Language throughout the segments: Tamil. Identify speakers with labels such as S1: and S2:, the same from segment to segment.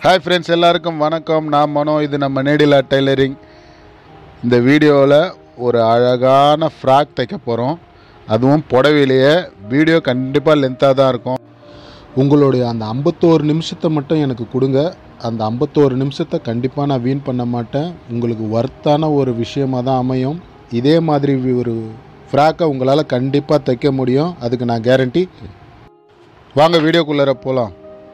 S1: ஹாய் ஃப்ரெண்ட்ஸ் எல்லாருக்கும் வணக்கம் நான் மனோ இது நம்ம நேடிலா டெய்லரிங் இந்த வீடியோவில் ஒரு அழகான ஃப்ராக் தைக்க போகிறோம் அதுவும் புடவையிலேயே வீடியோ கண்டிப்பாக லென்த்தாக தான் இருக்கும்
S2: உங்களுடைய அந்த ஐம்பத்தோரு நிமிஷத்தை மட்டும் எனக்கு கொடுங்க அந்த ஐம்பத்தோரு நிமிஷத்தை கண்டிப்பாக நான் வீண் பண்ண மாட்டேன் உங்களுக்கு ஒர்த்தான ஒரு விஷயமாக தான் அமையும் இதே மாதிரி வி- ஒரு ஃப்ராக்கை உங்களால் கண்டிப்பாக தைக்க முடியும் அதுக்கு நான் கேரண்டி
S1: வாங்க வீடியோக்குள்ளார போகலாம்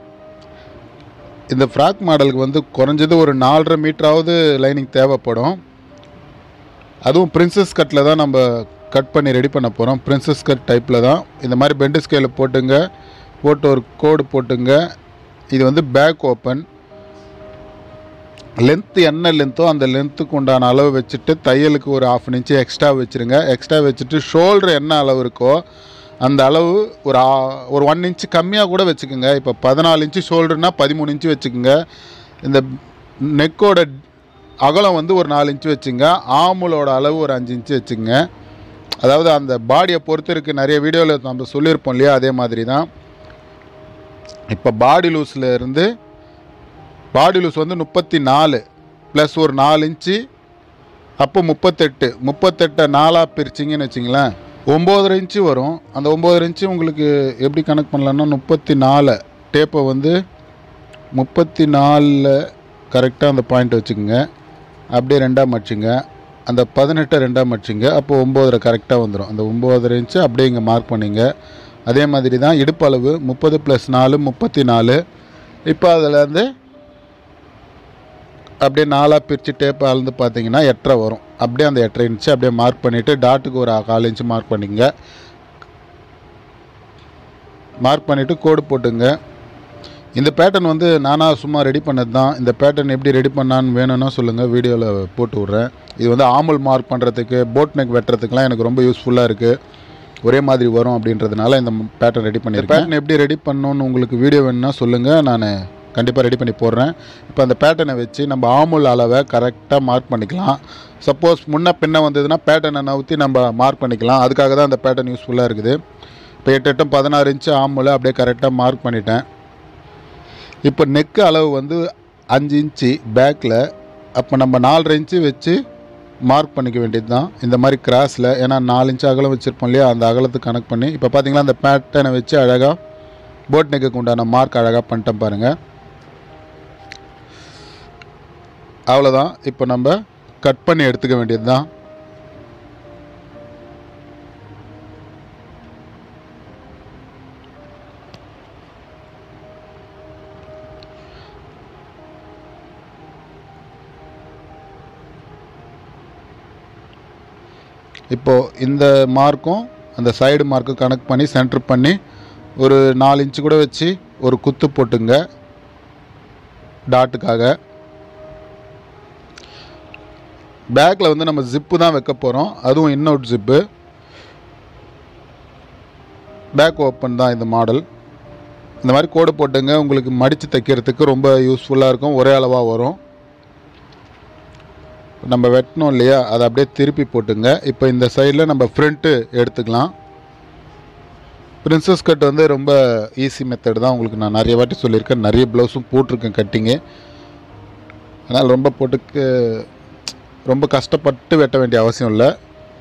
S1: இந்த ஃப்ராக் மாடலுக்கு வந்து குறைஞ்சது ஒரு நாலரை மீட்டராவது லைனிங் தேவைப்படும் அதுவும் பிரின்சஸ் கட்டில் தான் நம்ம கட் பண்ணி ரெடி பண்ண போகிறோம் பிரின்சஸ் கட் டைப்பில் தான் இந்த மாதிரி பெண்டு ஸ்கேலில் போட்டுங்க போட்டு ஒரு கோடு போட்டுங்க இது வந்து பேக் ஓப்பன் லென்த்து என்ன லென்த்தோ அந்த லென்த்துக்கு உண்டான அளவு வச்சுட்டு தையலுக்கு ஒரு ஆஃப் இன்ச்சு எக்ஸ்ட்ரா வச்சுருங்க எக்ஸ்ட்ரா வச்சுட்டு ஷோல்டர் என்ன அளவு இருக்கோ அந்த அளவு ஒரு ஆ- ஒரு ஒன் இன்ச்சு கம்மியாக கூட வச்சுக்கோங்க இப்போ பதினாலு இன்ச்சு ஷோல்டர்னா பதிமூணு இன்ச்சு வச்சுக்கோங்க இந்த நெக்கோட அகலம் வந்து ஒரு நாலு இன்ச்சு வச்சுங்க ஆமுலோட அளவு ஒரு அஞ்சு இன்ச்சு வச்சுங்க அதாவது அந்த பாடியை பொறுத்து இருக்குது நிறைய வீடியோவில் நம்ம சொல்லியிருப்போம் இல்லையா அதே மாதிரி தான் இப்போ பாடி லூஸில் இருந்து பாடி லூஸ் வந்து முப்பத்தி நாலு ப்ளஸ் ஒரு நாலு இன்ச்சு அப்போ முப்பத்தெட்டு முப்பத்தெட்டை நாலாக பிரிச்சிங்கன்னு வச்சிங்களேன் ஒம்போதரை இன்ச்சு வரும் அந்த ஒம்போதரை இன்ச்சு உங்களுக்கு எப்படி கணக்கு பண்ணலான்னா முப்பத்தி நாலு டேப்பை வந்து முப்பத்தி நாலில் கரெக்டாக அந்த பாயிண்ட் வச்சுக்கோங்க அப்படியே ரெண்டாக மடிச்சுங்க அந்த பதினெட்டை ரெண்டாக மடிச்சுங்க அப்போ ஒம்போதரை கரெக்டாக வந்துடும் அந்த ஒம்போதரை இன்ச்சு அப்படியே இங்கே மார்க் பண்ணிங்க அதே மாதிரி தான் இடுப்பு அளவு முப்பது ப்ளஸ் நாலு முப்பத்தி நாலு இப்போ அதில் வந்து அப்படியே நாலாக பிரித்து டேப் அளந்து பார்த்தீங்கன்னா எட்டரை வரும் அப்படியே அந்த எட்டரை இன்ச்சு அப்படியே மார்க் பண்ணிவிட்டு டாட்டுக்கு ஒரு கால் இன்ச்சு மார்க் பண்ணிங்க மார்க் பண்ணிவிட்டு கோடு போட்டுங்க இந்த பேட்டர்ன் வந்து நானாக சும்மா ரெடி பண்ணது தான் இந்த பேட்டர்ன் எப்படி ரெடி பண்ணான்னு வேணும்னா சொல்லுங்கள் வீடியோவில் போட்டு விட்றேன் இது வந்து ஆமல் மார்க் பண்ணுறதுக்கு போட் நெக் வெட்டுறதுக்குலாம் எனக்கு ரொம்ப யூஸ்ஃபுல்லாக இருக்குது ஒரே மாதிரி வரும் அப்படின்றதுனால இந்த பேட்டர்ன் ரெடி பண்ணியிருக்கேன் பேட்டர்ன் எப்படி ரெடி பண்ணணும்னு உங்களுக்கு வீடியோ வேணும்னா சொல்லுங்கள் நான் கண்டிப்பாக ரெடி பண்ணி போடுறேன் இப்போ அந்த பேட்டர்னை வச்சு நம்ம ஆமுல் அளவை கரெக்டாக மார்க் பண்ணிக்கலாம் சப்போஸ் முன்ன பின்ன வந்ததுன்னா பேட்டர்னை நவுத்தி நம்ம மார்க் பண்ணிக்கலாம் அதுக்காக தான் அந்த பேட்டர்ன் யூஸ்ஃபுல்லாக இருக்குது இப்போ எட்டு எட்டும் பதினாறு இன்ச்சு ஆமுல் அப்படியே கரெக்டாக மார்க் பண்ணிட்டேன் இப்போ நெக்கு அளவு வந்து அஞ்சு இன்ச்சு பேக்கில் அப்போ நம்ம நாலரை இன்ச்சு வச்சு மார்க் பண்ணிக்க வேண்டியது தான் இந்த மாதிரி கிராஸில் ஏன்னா நாலு இன்ச்சு அகலம் வச்சுருப்போம் இல்லையா அந்த அகலத்துக்கு கனெக்ட் பண்ணி இப்போ பார்த்தீங்களா அந்த பேட்டர்னை வச்சு அழகாக போட் நெக்குக்கு உண்டான மார்க் அழகாக பண்ணிட்டேன் பாருங்கள் அவ்வளோதான் இப்போ நம்ம கட் பண்ணி எடுத்துக்க வேண்டியது தான் இப்போது இந்த மார்க்கும் அந்த சைடு மார்க்கும் கனெக்ட் பண்ணி சென்டர் பண்ணி ஒரு நாலு இன்ச்சு கூட வச்சு ஒரு குத்து போட்டுங்க டாட்டுக்காக பேக்கில் வந்து நம்ம ஜிப்பு தான் வைக்க போகிறோம் அதுவும் இன்னொரு ஜிப்பு பேக் ஓப்பன் தான் இந்த மாடல் இந்த மாதிரி கோடு போட்டுங்க உங்களுக்கு மடித்து தைக்கிறதுக்கு ரொம்ப யூஸ்ஃபுல்லாக இருக்கும் ஒரே அளவாக வரும் நம்ம வெட்டணும் இல்லையா அதை அப்படியே திருப்பி போட்டுங்க இப்போ இந்த சைடில் நம்ம ஃப்ரண்ட்டு எடுத்துக்கலாம் பிரின்சஸ் கட் வந்து ரொம்ப ஈஸி மெத்தட் தான் உங்களுக்கு நான் நிறைய வாட்டி சொல்லியிருக்கேன் நிறைய ப்ளவுஸும் போட்டிருக்கேன் கட்டிங்கு அதனால் ரொம்ப போட்டுக்கு ரொம்ப கஷ்டப்பட்டு வெட்ட வேண்டிய அவசியம் இல்லை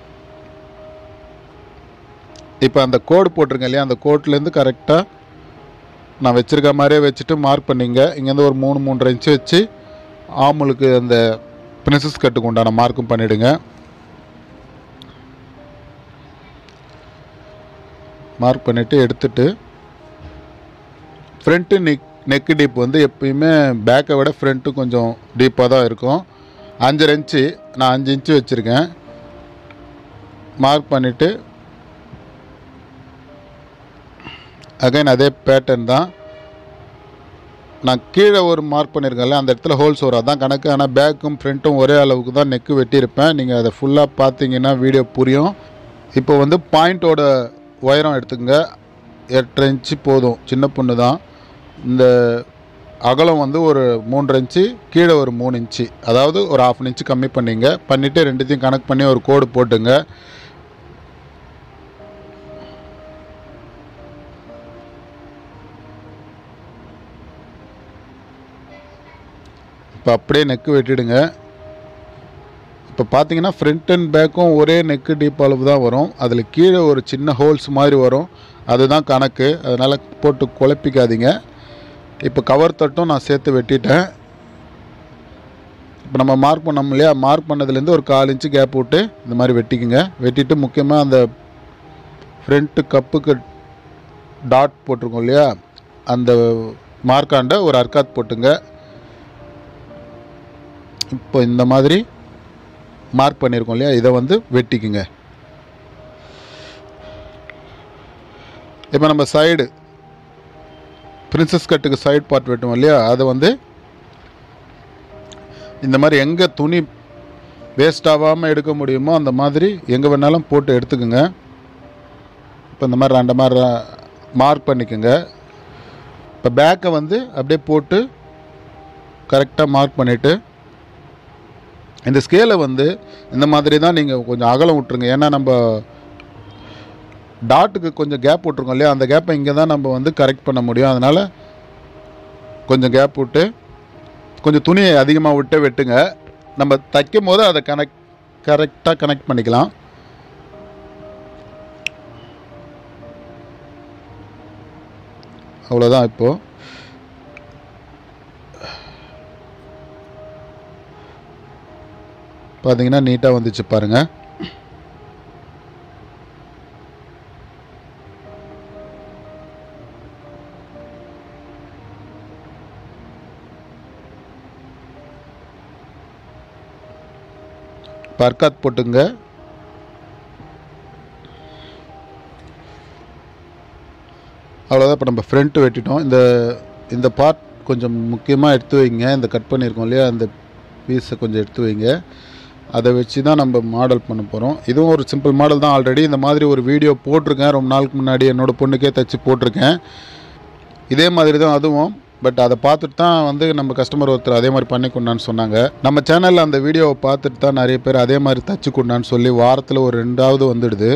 S1: இப்போ அந்த கோடு போட்டிருக்கேன் இல்லையா அந்த கோட்லேருந்து கரெக்டாக நான் வச்சுருக்க மாதிரியே வச்சுட்டு மார்க் பண்ணிங்க இங்கேருந்து ஒரு மூணு மூன்றரை இன்ச்சு வச்சு ஆமுலுக்கு அந்த பிரின்சஸ் கட்டுக்கு உண்டான மார்க்கும் பண்ணிவிடுங்க மார்க் பண்ணிவிட்டு எடுத்துட்டு ஃப்ரண்ட்டு நெக் நெக்கு டீப் வந்து எப்பயுமே பேக்கை விட ஃப்ரண்ட்டு கொஞ்சம் டீப்பாக தான் இருக்கும் அஞ்சரை இன்ச்சு நான் அஞ்சு இன்ச்சு வச்சுருக்கேன் மார்க் பண்ணிவிட்டு அகைன் அதே பேட்டர்ன் தான் நான் கீழே ஒரு மார்க் பண்ணியிருக்கேன்ல அந்த இடத்துல ஹோல்ஸ் வரும் அதான் கணக்கு ஆனால் பேக்கும் ஃப்ரண்ட்டும் ஒரே அளவுக்கு தான் நெக்கு வெட்டியிருப்பேன் நீங்கள் அதை ஃபுல்லாக பார்த்தீங்கன்னா வீடியோ புரியும் இப்போ வந்து பாயிண்ட்டோட உயரம் எடுத்துக்கங்க எட்டரை இன்ச்சு போதும் சின்ன பொண்ணு தான் இந்த அகலம் வந்து ஒரு மூன்றரை இன்ச்சு கீழே ஒரு மூணு இன்ச்சு அதாவது ஒரு ஆஃப் இன்ச்சு கம்மி பண்ணிங்க பண்ணிவிட்டு ரெண்டுத்தையும் கனெக்ட் பண்ணி ஒரு கோடு போட்டுங்க இப்போ அப்படியே நெக்கு வெட்டிடுங்க இப்போ பார்த்தீங்கன்னா ஃப்ரண்ட் அண்ட் பேக்கும் ஒரே நெக்கு டீப் அளவு தான் வரும் அதில் கீழே ஒரு சின்ன ஹோல்ஸ் மாதிரி வரும் அதுதான் கணக்கு அதனால் போட்டு குழப்பிக்காதீங்க இப்போ கவர் தட்டும் நான் சேர்த்து வெட்டிட்டேன் இப்போ நம்ம மார்க் பண்ணோம் இல்லையா மார்க் பண்ணதுலேருந்து ஒரு கால் இன்ச்சு கேப் விட்டு இந்த மாதிரி வெட்டிக்குங்க வெட்டிட்டு முக்கியமாக அந்த ஃப்ரண்ட்டு கப்புக்கு டாட் போட்டிருக்கோம் இல்லையா அந்த மார்க்காண்ட ஒரு அர்க்காத் போட்டுங்க இப்போ இந்த மாதிரி மார்க் பண்ணியிருக்கோம் இல்லையா இதை வந்து வெட்டிக்குங்க இப்போ நம்ம சைடு பிரின்சஸ் கட்டுக்கு சைடு பார்ட் வெட்டுவோம் இல்லையா அதை வந்து இந்த மாதிரி எங்கே துணி வேஸ்ட் ஆகாமல் எடுக்க முடியுமோ அந்த மாதிரி எங்கே வேணாலும் போட்டு எடுத்துக்கோங்க இப்போ இந்த மாதிரி ரெண்டு மாதிரி மார்க் பண்ணிக்கோங்க இப்போ பேக்கை வந்து அப்படியே போட்டு கரெக்டாக மார்க் பண்ணிவிட்டு இந்த ஸ்கேலை வந்து இந்த மாதிரி தான் நீங்கள் கொஞ்சம் அகலம் விட்ருங்க ஏன்னா நம்ம டாட்டுக்கு கொஞ்சம் கேப் விட்ருக்கோம் இல்லையா அந்த கேப்பை இங்கே தான் நம்ம வந்து கரெக்ட் பண்ண முடியும் அதனால் கொஞ்சம் கேப் விட்டு கொஞ்சம் துணியை அதிகமாக விட்டு வெட்டுங்க நம்ம தைக்கும் போது அதை கனெக்ட் கரெக்டாக கனெக்ட் பண்ணிக்கலாம் அவ்வளோதான் இப்போது பார்த்தீங்கன்னா நீட்டாக வந்துச்சு பாருங்கள் பர்காத் போட்டுங்க அவ்வளோதான் இப்போ நம்ம ஃப்ரண்ட்டு வெட்டிட்டோம் இந்த இந்த பார்ட் கொஞ்சம் முக்கியமாக எடுத்து வைங்க இந்த கட் பண்ணியிருக்கோம் இல்லையா அந்த பீஸை கொஞ்சம் எடுத்து வைங்க அதை வச்சு தான் நம்ம மாடல் பண்ண போகிறோம் இதுவும் ஒரு சிம்பிள் மாடல் தான் ஆல்ரெடி இந்த மாதிரி ஒரு வீடியோ போட்டிருக்கேன் ரொம்ப நாளுக்கு முன்னாடி என்னோடய பொண்ணுக்கே தைச்சி போட்டிருக்கேன் இதே மாதிரி தான் அதுவும் பட் அதை பார்த்துட்டு தான் வந்து நம்ம கஸ்டமர் ஒருத்தர் அதே மாதிரி பண்ணி கொண்டான்னு சொன்னாங்க நம்ம சேனலில் அந்த வீடியோவை பார்த்துட்டு தான் நிறைய பேர் அதே மாதிரி தச்சு கொண்டான்னு சொல்லி வாரத்தில் ஒரு ரெண்டாவது வந்துடுது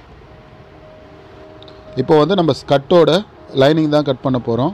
S1: இப்போ வந்து நம்ம ஸ்கட்டோட லைனிங் தான் கட் பண்ண போகிறோம்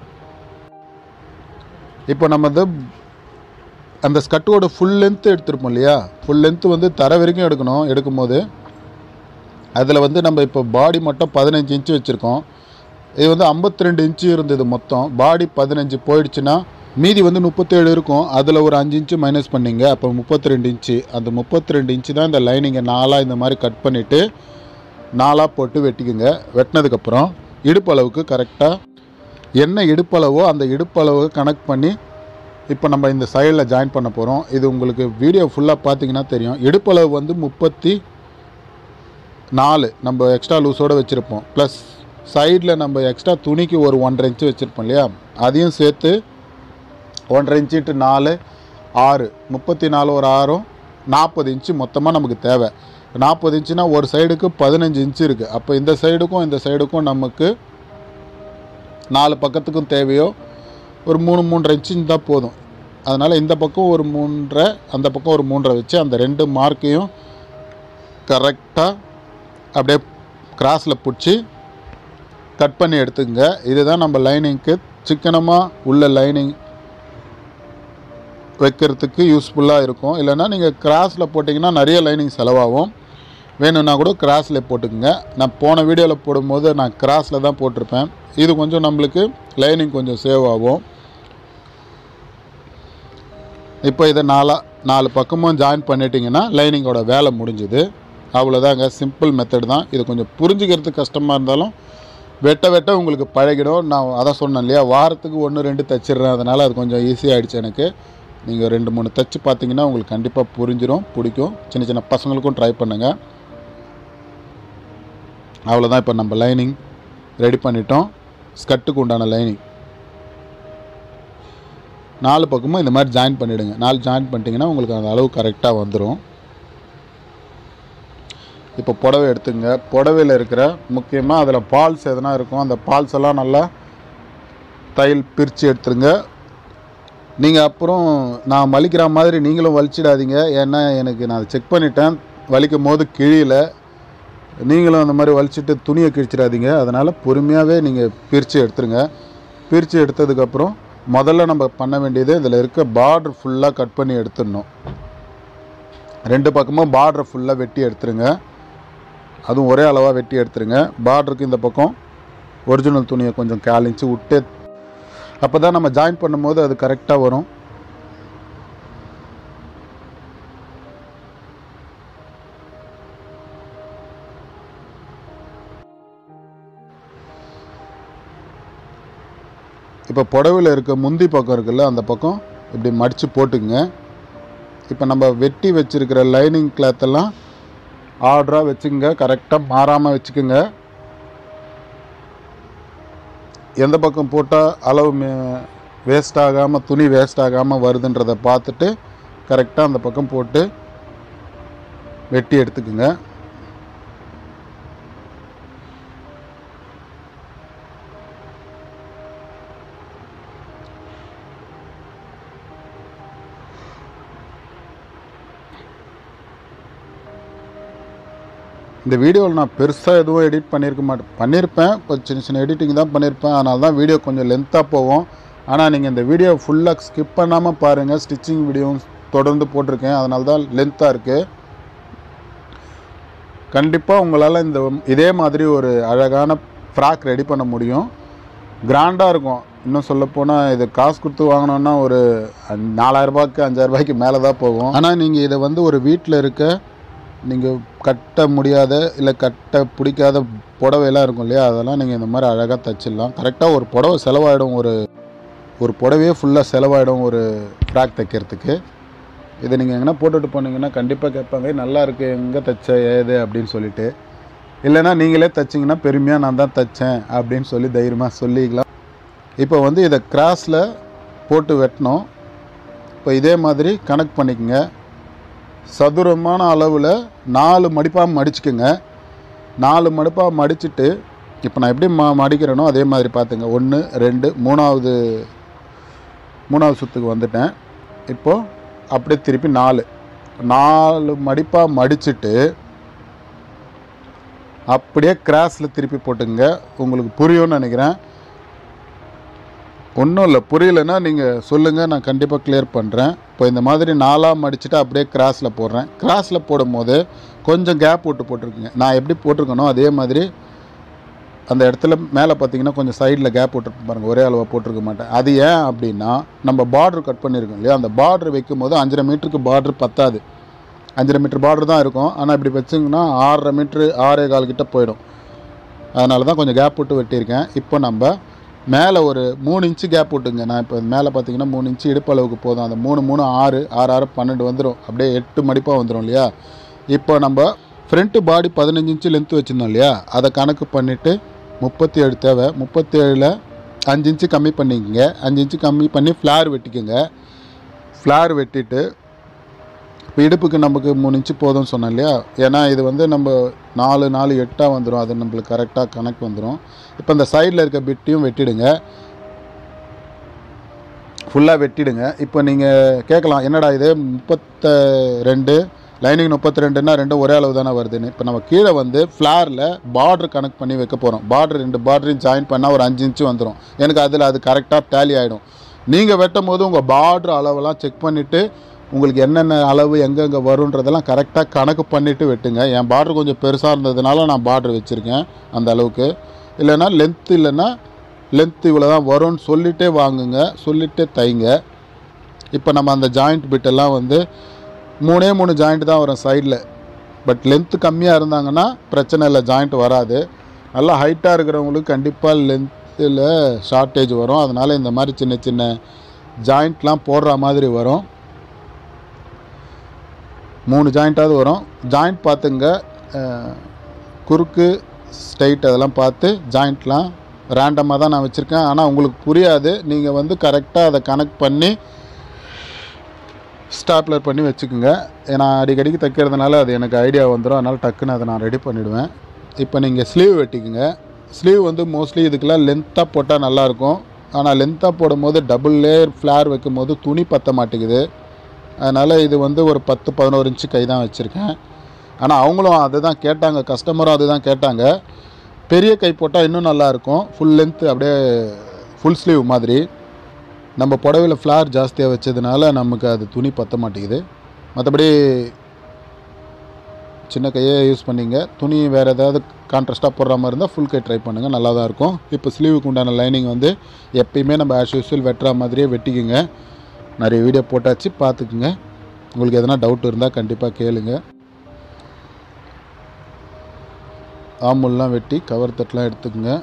S1: இப்போ நம்ம வந்து அந்த ஸ்கட்டோட ஃபுல் லென்த்து எடுத்திருப்போம் இல்லையா ஃபுல் லென்த்து வந்து தர வரைக்கும் எடுக்கணும் எடுக்கும்போது அதில் வந்து நம்ம இப்போ பாடி மட்டும் பதினஞ்சு இன்ச்சு வச்சுருக்கோம் இது வந்து 52 ரெண்டு இன்ச்சு இருந்தது மொத்தம் பாடி பதினஞ்சு போயிடுச்சுன்னா மீதி வந்து முப்பத்தேழு இருக்கும் அதில் ஒரு அஞ்சு இன்ச்சு மைனஸ் பண்ணிங்க அப்போ முப்பத்தி ரெண்டு இன்ச்சு அந்த முப்பத்தி ரெண்டு இன்ச்சு தான் இந்த லைனிங்கை நாலாக இந்த மாதிரி கட் பண்ணிவிட்டு நாலாக போட்டு வெட்டிக்குங்க வெட்டினதுக்கப்புறம் இடுப்பளவுக்கு கரெக்டாக என்ன இடுப்பளவோ அந்த இடுப்பளவு கனெக்ட் பண்ணி இப்போ நம்ம இந்த சைடில் ஜாயின் பண்ண போகிறோம் இது உங்களுக்கு வீடியோ ஃபுல்லாக பார்த்தீங்கன்னா தெரியும் இடுப்பளவு வந்து முப்பத்தி நாலு நம்ம எக்ஸ்ட்ரா லூஸோடு வச்சுருப்போம் ப்ளஸ் சைடில் நம்ம எக்ஸ்ட்ரா துணிக்கு ஒரு ஒன்றரை இன்ச்சு வச்சுருப்போம் இல்லையா அதையும் சேர்த்து ஒன்றரை இன்ச்சு இன்ட்டு நாலு ஆறு முப்பத்தி நாலு ஒரு ஆறும் நாற்பது இன்ச்சு மொத்தமாக நமக்கு தேவை நாற்பது இன்ச்சுனா ஒரு சைடுக்கு பதினஞ்சு இன்ச்சு இருக்குது அப்போ இந்த சைடுக்கும் இந்த சைடுக்கும் நமக்கு நாலு பக்கத்துக்கும் தேவையோ ஒரு மூணு மூன்றரை இன்ச்சு இருந்தால் போதும் அதனால் இந்த பக்கம் ஒரு மூன்றரை அந்த பக்கம் ஒரு மூன்றரை வச்சு அந்த ரெண்டு மார்க்கையும் கரெக்டாக அப்படியே கிராஸில் பிடிச்சி கட் பண்ணி எடுத்துக்கங்க இதுதான் நம்ம லைனிங்க்கு சிக்கனமாக உள்ள லைனிங் வைக்கிறதுக்கு யூஸ்ஃபுல்லாக இருக்கும் இல்லைன்னா நீங்கள் கிராஸில் போட்டிங்கன்னா நிறைய லைனிங் செலவாகும் வேணும்னா கூட கிராஸில் போட்டுக்கோங்க நான் போன வீடியோவில் போடும்போது நான் கிராஸில் தான் போட்டிருப்பேன் இது கொஞ்சம் நம்மளுக்கு லைனிங் கொஞ்சம் சேவ் ஆகும் இப்போ இதை நாலாக நாலு பக்கமும் ஜாயின் பண்ணிட்டீங்கன்னா லைனிங்கோட வேலை முடிஞ்சுது அவ்வளோதாங்க சிம்பிள் மெத்தட் தான் இது கொஞ்சம் புரிஞ்சுக்கிறதுக்கு கஷ்டமாக இருந்தாலும் வெட்ட வெட்ட உங்களுக்கு பழகிடும் நான் அதான் சொன்னேன் இல்லையா வாரத்துக்கு ஒன்று ரெண்டு தச்சிடுறேன் அதனால் அது கொஞ்சம் ஈஸியாகிடுச்சு எனக்கு நீங்கள் ரெண்டு மூணு தச்சு பார்த்தீங்கன்னா உங்களுக்கு கண்டிப்பாக புரிஞ்சிடும் பிடிக்கும் சின்ன சின்ன பசங்களுக்கும் ட்ரை பண்ணுங்கள் அவ்வளோதான் இப்போ நம்ம லைனிங் ரெடி பண்ணிட்டோம் ஸ்கட்டுக்கு உண்டான லைனிங் நாலு பக்கமும் இந்த மாதிரி ஜாயின் பண்ணிவிடுங்க நாலு ஜாயின் பண்ணிட்டீங்கன்னா உங்களுக்கு அந்த அளவு கரெக்டாக வந்துடும் இப்போ புடவை எடுத்துங்க புடவையில் இருக்கிற முக்கியமாக அதில் பால்ஸ் எதனா இருக்கும் அந்த பால்ஸ் எல்லாம் நல்லா தையல் பிரித்து எடுத்துருங்க நீங்கள் அப்புறம் நான் வலிக்கிற மாதிரி நீங்களும் வலிச்சிடாதீங்க ஏன்னா எனக்கு நான் செக் பண்ணிட்டேன் வலிக்கும் போது கிழியல நீங்களும் அந்த மாதிரி வலிச்சிட்டு துணியை கிழிச்சிடாதீங்க அதனால் பொறுமையாகவே நீங்கள் பிரித்து எடுத்துருங்க பிரித்து எடுத்ததுக்கப்புறம் முதல்ல நம்ம பண்ண வேண்டியது இதில் இருக்க பார்டர் ஃபுல்லாக கட் பண்ணி எடுத்துடணும் ரெண்டு பக்கமும் பார்டரை ஃபுல்லாக வெட்டி எடுத்துருங்க அதுவும் ஒரே அளவாக வெட்டி எடுத்துருங்க பார்டருக்கு இந்த பக்கம் ஒரிஜினல் துணியை கொஞ்சம் காலிஞ்சு விட்டு அப்போ தான் நம்ம ஜாயின் பண்ணும்போது அது கரெக்டாக வரும் இப்போ புடவையில் இருக்க முந்தி பக்கம் இருக்குல்ல அந்த பக்கம் இப்படி மடித்து போட்டுக்குங்க இப்போ நம்ம வெட்டி வச்சிருக்கிற லைனிங் கிளாத்தெல்லாம் ஆர்டராக வச்சுக்கோங்க கரெக்டாக மாறாமல் வச்சுக்கோங்க எந்த பக்கம் போட்டால் அளவு வேஸ்ட் ஆகாமல் துணி வேஸ்ட் ஆகாமல் வருதுன்றதை பார்த்துட்டு கரெக்டாக அந்த பக்கம் போட்டு வெட்டி எடுத்துக்குங்க இந்த வீடியோவில் நான் பெருசாக எதுவும் எடிட் பண்ணியிருக்க மாட்டேன் பண்ணியிருப்பேன் கொஞ்சம் சின்ன சின்ன எடிட்டிங் தான் பண்ணியிருப்பேன் அதனால தான் வீடியோ கொஞ்சம் லென்த்தாக போகும் ஆனால் நீங்கள் இந்த வீடியோ ஃபுல்லாக ஸ்கிப் பண்ணாமல் பாருங்கள் ஸ்டிச்சிங் வீடியோவும் தொடர்ந்து போட்டிருக்கேன் அதனால தான் லென்த்தாக இருக்குது கண்டிப்பாக உங்களால் இந்த இதே மாதிரி ஒரு அழகான ஃப்ராக் ரெடி பண்ண முடியும் கிராண்டாக இருக்கும் இன்னும் சொல்லப்போனால் இது காசு கொடுத்து வாங்கினோன்னா ஒரு நாலாயிரரூபாய்க்கு அஞ்சாயிரரூபாய்க்கு மேலே தான் போகும் ஆனால் நீங்கள் இதை வந்து ஒரு வீட்டில் இருக்க நீங்கள் கட்ட முடியாத இல்லை கட்ட பிடிக்காத புடவையெல்லாம் இருக்கும் இல்லையா அதெல்லாம் நீங்கள் இந்த மாதிரி அழகாக தச்சிடலாம் கரெக்டாக ஒரு புடவை செலவாயிடும் ஒரு ஒரு புடவையே ஃபுல்லாக செலவாயிடும் ஒரு ஃப்ராக் தைக்கிறதுக்கு இதை நீங்கள் எங்கன்னா போட்டுட்டு போனீங்கன்னா கண்டிப்பாக கேட்பாங்க "ஏய், நல்லா இருக்கு எங்கே தைச்ச ஏது அப்படின்னு சொல்லிட்டு இல்லைன்னா நீங்களே தைச்சிங்கன்னா பெருமையாக நான் தான் தைச்சேன் அப்படின்னு சொல்லி தைரியமாக சொல்லிக்கலாம் இப்போ வந்து இதை கிராஸில் போட்டு வெட்டணும் இப்போ இதே மாதிரி கனெக்ட் பண்ணிக்கங்க சதுரமான அளவில் நாலு மடிப்பாக மடிச்சுக்குங்க நாலு மடிப்பாக மடிச்சுட்டு இப்போ நான் எப்படி ம மடிக்கிறேனோ அதே மாதிரி பார்த்துங்க ஒன்று ரெண்டு மூணாவது மூணாவது சுற்றுக்கு வந்துட்டேன் இப்போது அப்படியே திருப்பி நாலு நாலு மடிப்பாக மடிச்சுட்டு அப்படியே கிராஸில் திருப்பி போட்டுங்க உங்களுக்கு புரியும்னு நினைக்கிறேன் ஒன்றும் இல்லை புரியலைன்னா நீங்கள் சொல்லுங்கள் நான் கண்டிப்பாக கிளியர் பண்ணுறேன் இப்போ இந்த மாதிரி நாலாக மடிச்சுட்டு அப்படியே கிராஸில் போடுறேன் கிராஸில் போடும்போது கொஞ்சம் கேப் விட்டு போட்டிருக்குங்க நான் எப்படி போட்டிருக்கனோ அதே மாதிரி அந்த இடத்துல மேலே பார்த்தீங்கன்னா கொஞ்சம் சைடில் கேப் விட்டுருப்பேன் பாருங்கள் ஒரே அளவாக போட்டிருக்க மாட்டேன் அது ஏன் அப்படின்னா நம்ம பார்டர் கட் பண்ணியிருக்கோம் இல்லையா அந்த பார்டர் வைக்கும்போது அஞ்சரை மீட்டருக்கு பார்டர் பத்தாது அஞ்சரை மீட்டர் பார்டர் தான் இருக்கும் ஆனால் இப்படி வச்சிங்கன்னா ஆறரை மீட்ரு ஆறே கால் கிட்ட போயிடும் அதனால தான் கொஞ்சம் கேப் விட்டு வெட்டியிருக்கேன் இப்போ நம்ம மேலே ஒரு மூணு இன்ச்சு கேப் விட்டுங்க நான் இப்போ மேலே பார்த்தீங்கன்னா மூணு இன்ச்சு இடுப்பு அளவுக்கு போதும் அந்த மூணு மூணு ஆறு ஆறு ஆறு பன்னெண்டு வந்துடும் அப்படியே எட்டு மடிப்பாக வந்துடும் இல்லையா இப்போ நம்ம ஃப்ரண்ட்டு பாடி பதினஞ்சு இன்ச்சு லென்த்து வச்சுருந்தோம் இல்லையா அதை கணக்கு பண்ணிவிட்டு முப்பத்தி ஏழு தேவை முப்பத்தி ஏழில் அஞ்சு இன்ச்சு கம்மி பண்ணிக்கங்க அஞ்சு இன்ச்சு கம்மி பண்ணி ஃப்ளார் வெட்டிக்கோங்க ஃப்ளார் வெட்டிட்டு இப்போ இடுப்புக்கு நமக்கு மூணு இன்ச்சு போதும்னு சொன்னேன் இல்லையா ஏன்னா இது வந்து நம்ம நாலு நாலு எட்டாக வந்துடும் அது நம்மளுக்கு கரெக்டாக கணக்கு வந்துடும் இப்போ இந்த சைடில் இருக்க பிட்டையும் வெட்டிடுங்க ஃபுல்லாக வெட்டிடுங்க இப்போ நீங்கள் கேட்கலாம் என்னடா இது முப்பத்த ரெண்டு லைனிங் முப்பத்தி ரெண்டுன்னா ரெண்டும் ஒரே அளவு தானே வருதுன்னு இப்போ நம்ம கீழே வந்து ஃப்ளாரில் பார்டர் கனெக்ட் பண்ணி வைக்க போகிறோம் பார்டர் ரெண்டு பார்டரையும் ஜாயின் பண்ணால் ஒரு அஞ்சு இன்ச்சு வந்துடும் எனக்கு அதில் அது கரெக்டாக டேலி ஆகிடும் நீங்கள் வெட்டும் போது உங்கள் பார்டர் அளவெல்லாம் செக் பண்ணிவிட்டு உங்களுக்கு என்னென்ன அளவு எங்கெங்கே வருன்றதெல்லாம் கரெக்டாக கணக்கு பண்ணிவிட்டு வெட்டுங்க என் பார்டர் கொஞ்சம் பெருசாக இருந்ததுனால நான் பார்டர் வச்சுருக்கேன் அந்த அளவுக்கு இல்லைன்னா லென்த் இல்லைன்னா லென்த் இவ்வளோ தான் வரும்னு சொல்லிட்டே வாங்குங்க சொல்லிட்டே தைங்க இப்போ நம்ம அந்த ஜாயிண்ட் பிட்டெல்லாம் வந்து மூணே மூணு ஜாயிண்ட் தான் வரும் சைடில் பட் லென்த்து கம்மியாக இருந்தாங்கன்னா பிரச்சனை இல்லை ஜாயிண்ட் வராது நல்லா ஹைட்டாக இருக்கிறவங்களுக்கு கண்டிப்பாக லென்த்தில் ஷார்ட்டேஜ் வரும் அதனால் இந்த மாதிரி சின்ன சின்ன ஜாயிண்ட்லாம் போடுற மாதிரி வரும் மூணு ஜாயிண்ட்டாவது வரும் ஜாயிண்ட் பார்த்துங்க அஹ், குறுக்கு ஸ்ட்ரைட் அதெல்லாம் பார்த்து ஜாயிண்ட்லாம் ரேண்டமாக தான் நான் வச்சுருக்கேன் ஆனால் உங்களுக்கு புரியாது நீங்கள் வந்து கரெக்டாக அதை கனெக்ட் பண்ணி ஸ்டாப்லர் பண்ணி வச்சுக்கோங்க ஏன்னா அடிக்கடிக்கு தைக்கிறதுனால அது எனக்கு ஐடியா வந்துடும் அதனால் டக்குன்னு அதை நான் ரெடி பண்ணிவிடுவேன் இப்போ நீங்கள் ஸ்லீவ் வெட்டிக்குங்க ஸ்லீவ் வந்து மோஸ்ட்லி இதுக்கெல்லாம் லென்த்தாக போட்டால் நல்லாயிருக்கும் ஆனால் லென்த்தாக போடும்போது டபுள் லேயர் ஃப்ளார் வைக்கும் போது துணி பத்த மாட்டேங்குது அதனால் இது வந்து ஒரு பத்து பதினோரு இன்ச்சு கை தான் வச்சுருக்கேன் ஆனால் அவங்களும் அதுதான் கேட்டாங்க கஸ்டமரும் அதுதான் கேட்டாங்க பெரிய கை போட்டால் இன்னும் நல்லாயிருக்கும் ஃபுல் லென்த் அப்படியே ஃபுல் ஸ்லீவ் மாதிரி
S2: நம்ம புடவையில் ஃப்ளார் ஜாஸ்தியாக வச்சதுனால நமக்கு அது துணி பத்த மாட்டேங்குது மற்றபடி சின்ன கையே யூஸ் பண்ணிங்க துணி வேறு ஏதாவது கான்ட்ராஸ்ட்டாக போடுற மாதிரி இருந்தால் ஃபுல் கை ட்ரை பண்ணுங்கள் நல்லா தான் இருக்கும் இப்போ ஸ்லீவுக்கு உண்டான லைனிங் வந்து எப்பயுமே நம்ம ஆஸ் யூஸ்வல் வெட்டுற மாதிரியே வெட்டிக்குங்க நிறைய வீடியோ போட்டாச்சு பார்த்துக்குங்க உங்களுக்கு எதனா டவுட் இருந்தால் கண்டிப்பாக கேளுங்க ஆம்புல்லாம் வெட்டி கவர் தட்டெலாம் எடுத்துக்கங்க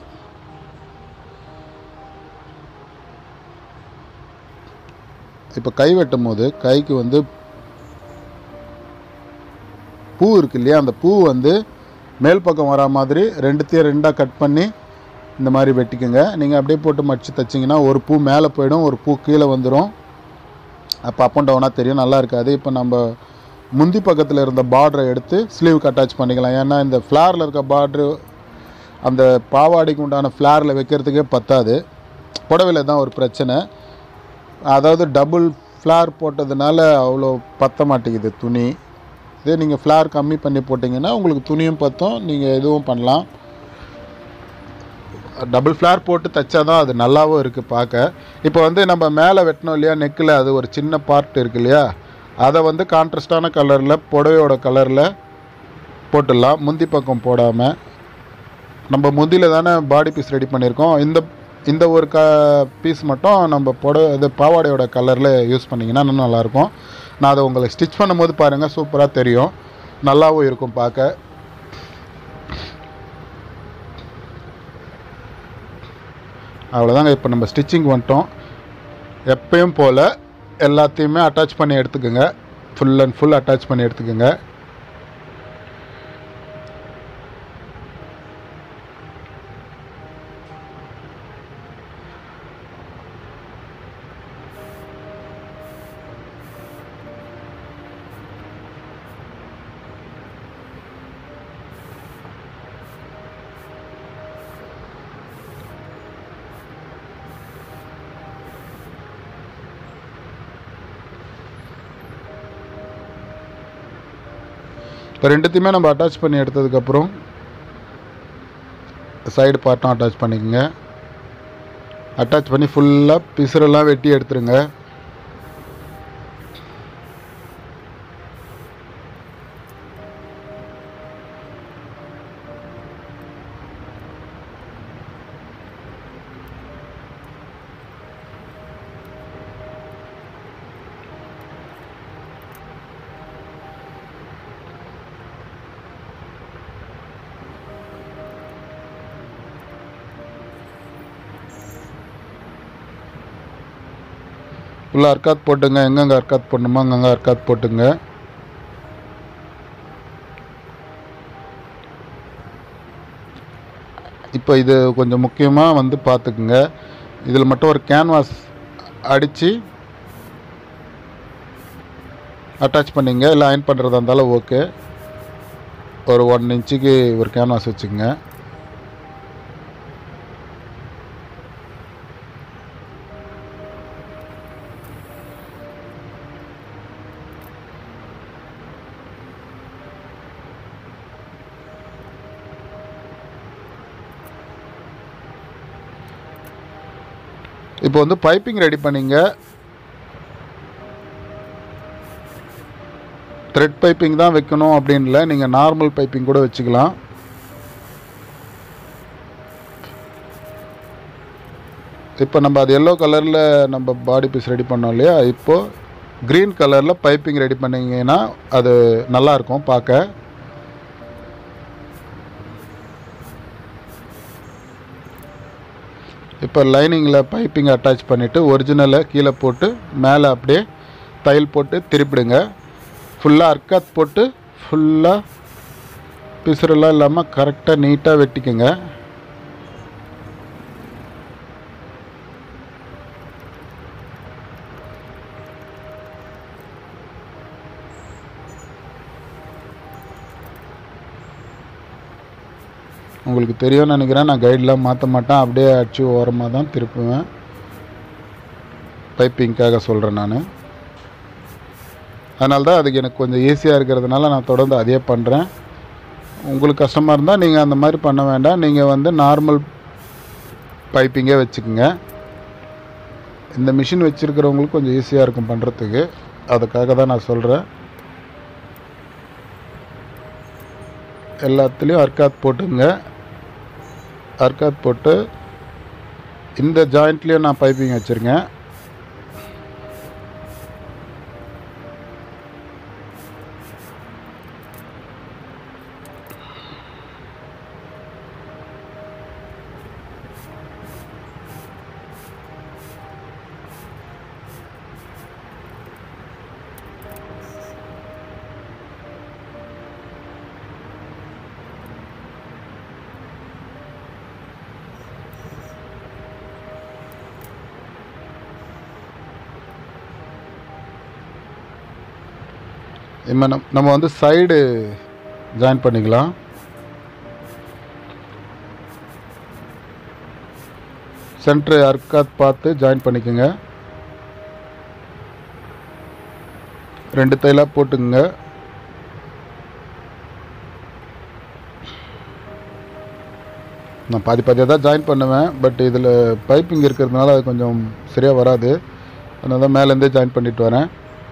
S2: இப்போ கை வெட்டும் போது கைக்கு வந்து பூ இருக்கு இல்லையா அந்த பூ வந்து மேல் பக்கம் வரா மாதிரி ரெண்டுத்தையும் ரெண்டாக கட் பண்ணி இந்த மாதிரி வெட்டிக்கோங்க நீங்கள் அப்படியே போட்டு மடித்து தைச்சிங்கன்னா ஒரு பூ மேலே போயிடும் ஒரு பூ கீழே வந்துடும் அப்போ அப் அண்ட் டவுனாக தெரியும் நல்லா இருக்காது இப்போ நம்ம முந்தி பக்கத்தில் இருந்த பார்டரை எடுத்து ஸ்லீவுக்கு அட்டாச் பண்ணிக்கலாம் ஏன்னா இந்த ஃப்ளாரில் இருக்க பார்ட்ரு அந்த பாவாடைக்கு உண்டான ஃப்ளாரில் வைக்கிறதுக்கே பத்தாது புடவையில் தான் ஒரு பிரச்சனை அதாவது டபுள் ஃப்ளார் போட்டதுனால அவ்வளோ பத்த மாட்டேங்குது துணி இதே நீங்கள் ஃப்ளார் கம்மி பண்ணி போட்டிங்கன்னா உங்களுக்கு துணியும் பத்தும் நீங்கள் எதுவும் பண்ணலாம் டபுள் ஃப்ளார் போட்டு தைச்சா தான் அது நல்லாவும் இருக்குது பார்க்க இப்போ வந்து நம்ம மேலே வெட்டினோம் இல்லையா நெக்கில் அது ஒரு சின்ன பார்ட் இருக்கு இல்லையா அதை வந்து கான்ட்ராஸ்டான கலரில் புடவையோட கலரில் போட்டுடலாம் முந்தி பக்கம் போடாமல் நம்ம முந்தியில் தானே பாடி பீஸ் ரெடி பண்ணியிருக்கோம் இந்த இந்த ஒரு க பீஸ் மட்டும் நம்ம புடவை இது பாவாடையோட கலரில் யூஸ் பண்ணிங்கன்னா இன்னும் நல்லாயிருக்கும் நான் அதை உங்களுக்கு ஸ்டிச் பண்ணும்போது பாருங்கள் சூப்பராக தெரியும் நல்லாவும் இருக்கும் பார்க்க அவ்வளோதாங்க இப்போ நம்ம ஸ்டிச்சிங் வந்துட்டோம் எப்பயும் போல் எல்லாத்தையுமே அட்டாச் பண்ணி எடுத்துக்கோங்க ஃபுல் அண்ட் ஃபுல் அட்டாச் பண்ணி எடுத்துக்கோங்க இப்போ ரெண்டுத்தையுமே நம்ம அட்டாச் பண்ணி எடுத்ததுக்கப்புறம் சைடு பார்ட்டும் அட்டாச் பண்ணிக்கோங்க அட்டாச் பண்ணி ஃபுல்லாக பிசுரெல்லாம் வெட்டி எடுத்துருங்க ஃபுல்லாக அர்க்காத் போட்டுங்க எங்கெங்கே அர்க்காத் போடணுமோ அங்கங்கே அர்க்காத் போட்டுங்க இப்போ இது கொஞ்சம் முக்கியமாக வந்து பார்த்துக்குங்க இதில் மட்டும் ஒரு கேன்வாஸ் அடித்து அட்டாச் பண்ணிங்க இல்லை அயன் பண்ணுறதா இருந்தாலும் ஓகே ஒரு ஒன் இன்ச்சுக்கு ஒரு கேன்வாஸ் வச்சுக்கோங்க இப்போ வந்து பைப்பிங் ரெடி பண்ணிங்க த்ரெட் பைப்பிங் தான் வைக்கணும் அப்படின்ல நீங்கள் நார்மல் பைப்பிங் கூட வச்சுக்கலாம் இப்போ நம்ம அது எல்லோ கலரில் நம்ம பாடி பீஸ் ரெடி பண்ணோம் இல்லையா இப்போது க்ரீன் கலரில் பைப்பிங் ரெடி பண்ணிங்கன்னா அது நல்லாயிருக்கும் பார்க்க இப்போ லைனிங்கில் பைப்பிங் அட்டாச் பண்ணிவிட்டு ஒரிஜினலை கீழே போட்டு மேலே அப்படியே தையல் போட்டு திருப்பிடுங்க ஃபுல்லாக அர்க்காத் போட்டு ஃபுல்லாக பிசுரெல்லாம் இல்லாமல் கரெக்டாக நீட்டாக வெட்டிக்கோங்க உங்களுக்கு தெரியும்னு நினைக்கிறேன் நான் கைடெலாம் மாற்ற மாட்டேன் அப்படியே அடிச்சு ஓரமாக தான் திருப்புவேன் பைப்பிங்க்காக சொல்கிறேன் நான் அதனால தான் அதுக்கு எனக்கு கொஞ்சம் ஈஸியாக இருக்கிறதுனால நான் தொடர்ந்து அதே பண்ணுறேன் உங்களுக்கு கஷ்டமாக இருந்தால் நீங்கள் அந்த மாதிரி பண்ண வேண்டாம் நீங்கள் வந்து நார்மல் பைப்பிங்கே வச்சுக்கோங்க
S1: இந்த மிஷின் வச்சுருக்கிறவங்களுக்கு கொஞ்சம் ஈஸியாக இருக்கும் பண்ணுறதுக்கு அதுக்காக தான் நான் சொல்கிறேன் எல்லாத்துலேயும் அர்க்காத் போட்டுங்க அர்க்காத் போட்டு இந்த ஜாயிண்ட்லேயும் நான் பைப்பிங் வச்சுருக்கேன் இப்போ நம் நம்ம வந்து சைடு ஜாயின் பண்ணிக்கலாம் சென்ட்ரு அர்க்காத் பார்த்து ஜாயின் பண்ணிக்கோங்க ரெண்டு தைலாக போட்டுக்குங்க நான் பாதி பாதியாக தான் ஜாயின் பண்ணுவேன் பட் இதில் பைப்பிங் இருக்கிறதுனால அது கொஞ்சம் சரியாக வராது அதனால தான் மேலேருந்தே ஜாயின் பண்ணிட்டு வரேன்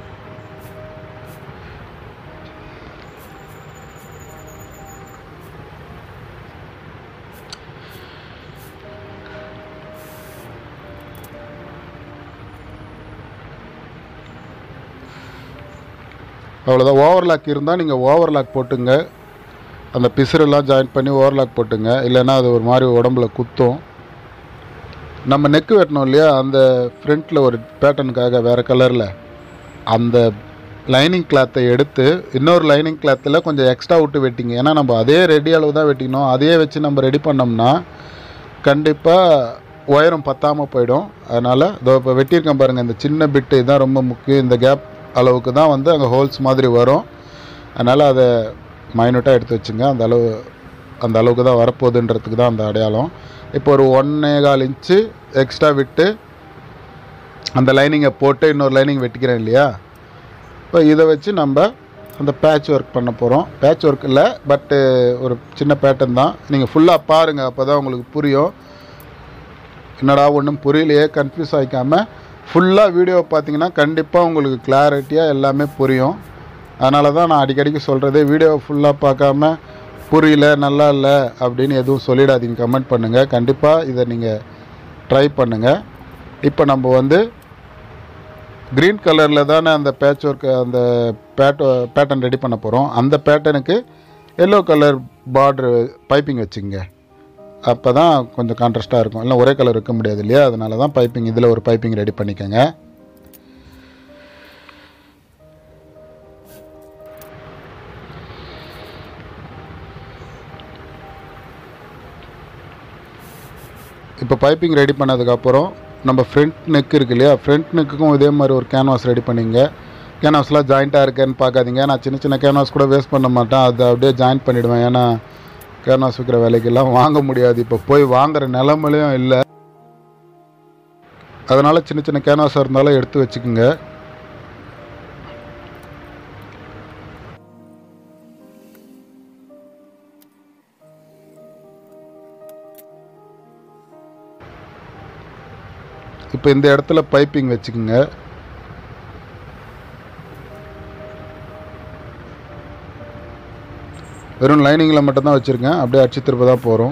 S1: அவ்வளோதான் ஓவர்லாக் இருந்தால் நீங்கள் ஓவர்லாக் போட்டுங்க அந்த பிசுரெல்லாம் ஜாயின் பண்ணி ஓவர்லாக் போட்டுங்க இல்லைன்னா அது ஒரு மாதிரி உடம்புல குத்தும் நம்ம நெக்கு வெட்டணும் இல்லையா அந்த ஃப்ரண்ட்டில் ஒரு பேட்டர்னுக்காக வேறு கலரில் அந்த லைனிங் கிளாத்தை எடுத்து இன்னொரு லைனிங் கிளாத்தில் கொஞ்சம் எக்ஸ்ட்ரா விட்டு வெட்டிங்க ஏன்னா நம்ம அதே ரெடி அளவு தான் வெட்டிக்கணும் அதே வச்சு நம்ம ரெடி பண்ணோம்னா கண்டிப்பாக உயரம் பத்தாமல் போயிடும் அதனால் இதோ இப்போ வெட்டியிருக்கேன் பாருங்கள் இந்த சின்ன பிட்டு இதுதான் ரொம்ப முக்கியம் இந்த கேப் அளவுக்கு தான் வந்து அங்கே ஹோல்ஸ் மாதிரி வரும் அதனால் அதை மைனூட்டாக எடுத்து வச்சுங்க அந்த அளவு அந்த அளவுக்கு தான் வரப்போகுதுன்றதுக்கு தான் அந்த அடையாளம் இப்போ ஒரு ஒன்னே கால் இன்ச்சு எக்ஸ்ட்ரா விட்டு அந்த லைனிங்கை போட்டு இன்னொரு லைனிங் வெட்டிக்கிறேன் இல்லையா இப்போ இதை வச்சு நம்ம அந்த பேட்ச் ஒர்க் பண்ண போகிறோம் பேட்ச் ஒர்க் இல்லை பட்டு ஒரு சின்ன பேட்டர்ன் தான் நீங்கள் ஃபுல்லாக பாருங்கள் அப்போ தான் உங்களுக்கு புரியும் என்னடா ஒன்றும் புரியலையே கன்ஃபியூஸ் ஆகிக்காமல் ஃபுல்லாக வீடியோ பார்த்தீங்கன்னா கண்டிப்பாக உங்களுக்கு கிளாரிட்டியாக எல்லாமே புரியும் அதனால தான் நான் அடிக்கடிக்கு சொல்கிறதே வீடியோ ஃபுல்லாக பார்க்காம புரியல நல்லா இல்லை அப்படின்னு எதுவும் சொல்லிடாதீங்க கமெண்ட் பண்ணுங்கள் கண்டிப்பாக இதை நீங்கள் ட்ரை பண்ணுங்கள் இப்போ நம்ம வந்து க்ரீன் கலரில் தானே அந்த பேட்ச் ஒர்க் அந்த பேட் பேட்டர்ன் ரெடி பண்ண போகிறோம் அந்த பேட்டர்னுக்கு எல்லோ கலர் பார்ட்ரு பைப்பிங் வச்சுங்க அப்போ தான் கொஞ்சம் கான்ட்ராஸ்ட்டாக இருக்கும் இல்லை ஒரே கலர் இருக்க முடியாது இல்லையா அதனால தான் பைப்பிங் இதில் ஒரு பைப்பிங் ரெடி பண்ணிக்கோங்க இப்போ பைப்பிங் ரெடி பண்ணதுக்கப்புறம் நம்ம ஃப்ரண்ட் நெக் இருக்கு இல்லையா ஃப்ரண்ட் நெக்குக்கும் இதே மாதிரி ஒரு கேன்வாஸ் ரெடி பண்ணிங்க கேன்வாஸ்லாம் ஜாயிண்ட்டாக இருக்கேன்னு பார்க்காதீங்க நான் சின்ன சின்ன கேன்வாஸ் கூட வேஸ்ட் பண்ண மாட்டேன் அதை அப்படியே ஜாயின் பண்ணிவிடுவேன் ஏன்னா கேன்வாஸ் விற்கிற விலைக்கெல்லாம் வாங்க முடியாது இப்போ போய் வாங்குற நிலமையிலையும் இல்லை அதனால் சின்ன சின்ன கேன்வாஸாக இருந்தாலும் எடுத்து வச்சுக்கோங்க இப்போ இந்த இடத்துல பைப்பிங் வச்சுக்கோங்க வெறும் லைனிங்கில் மட்டும்தான் வச்சுருக்கேன் அப்படியே அடிச்சு திருப்ப தான் போகிறோம்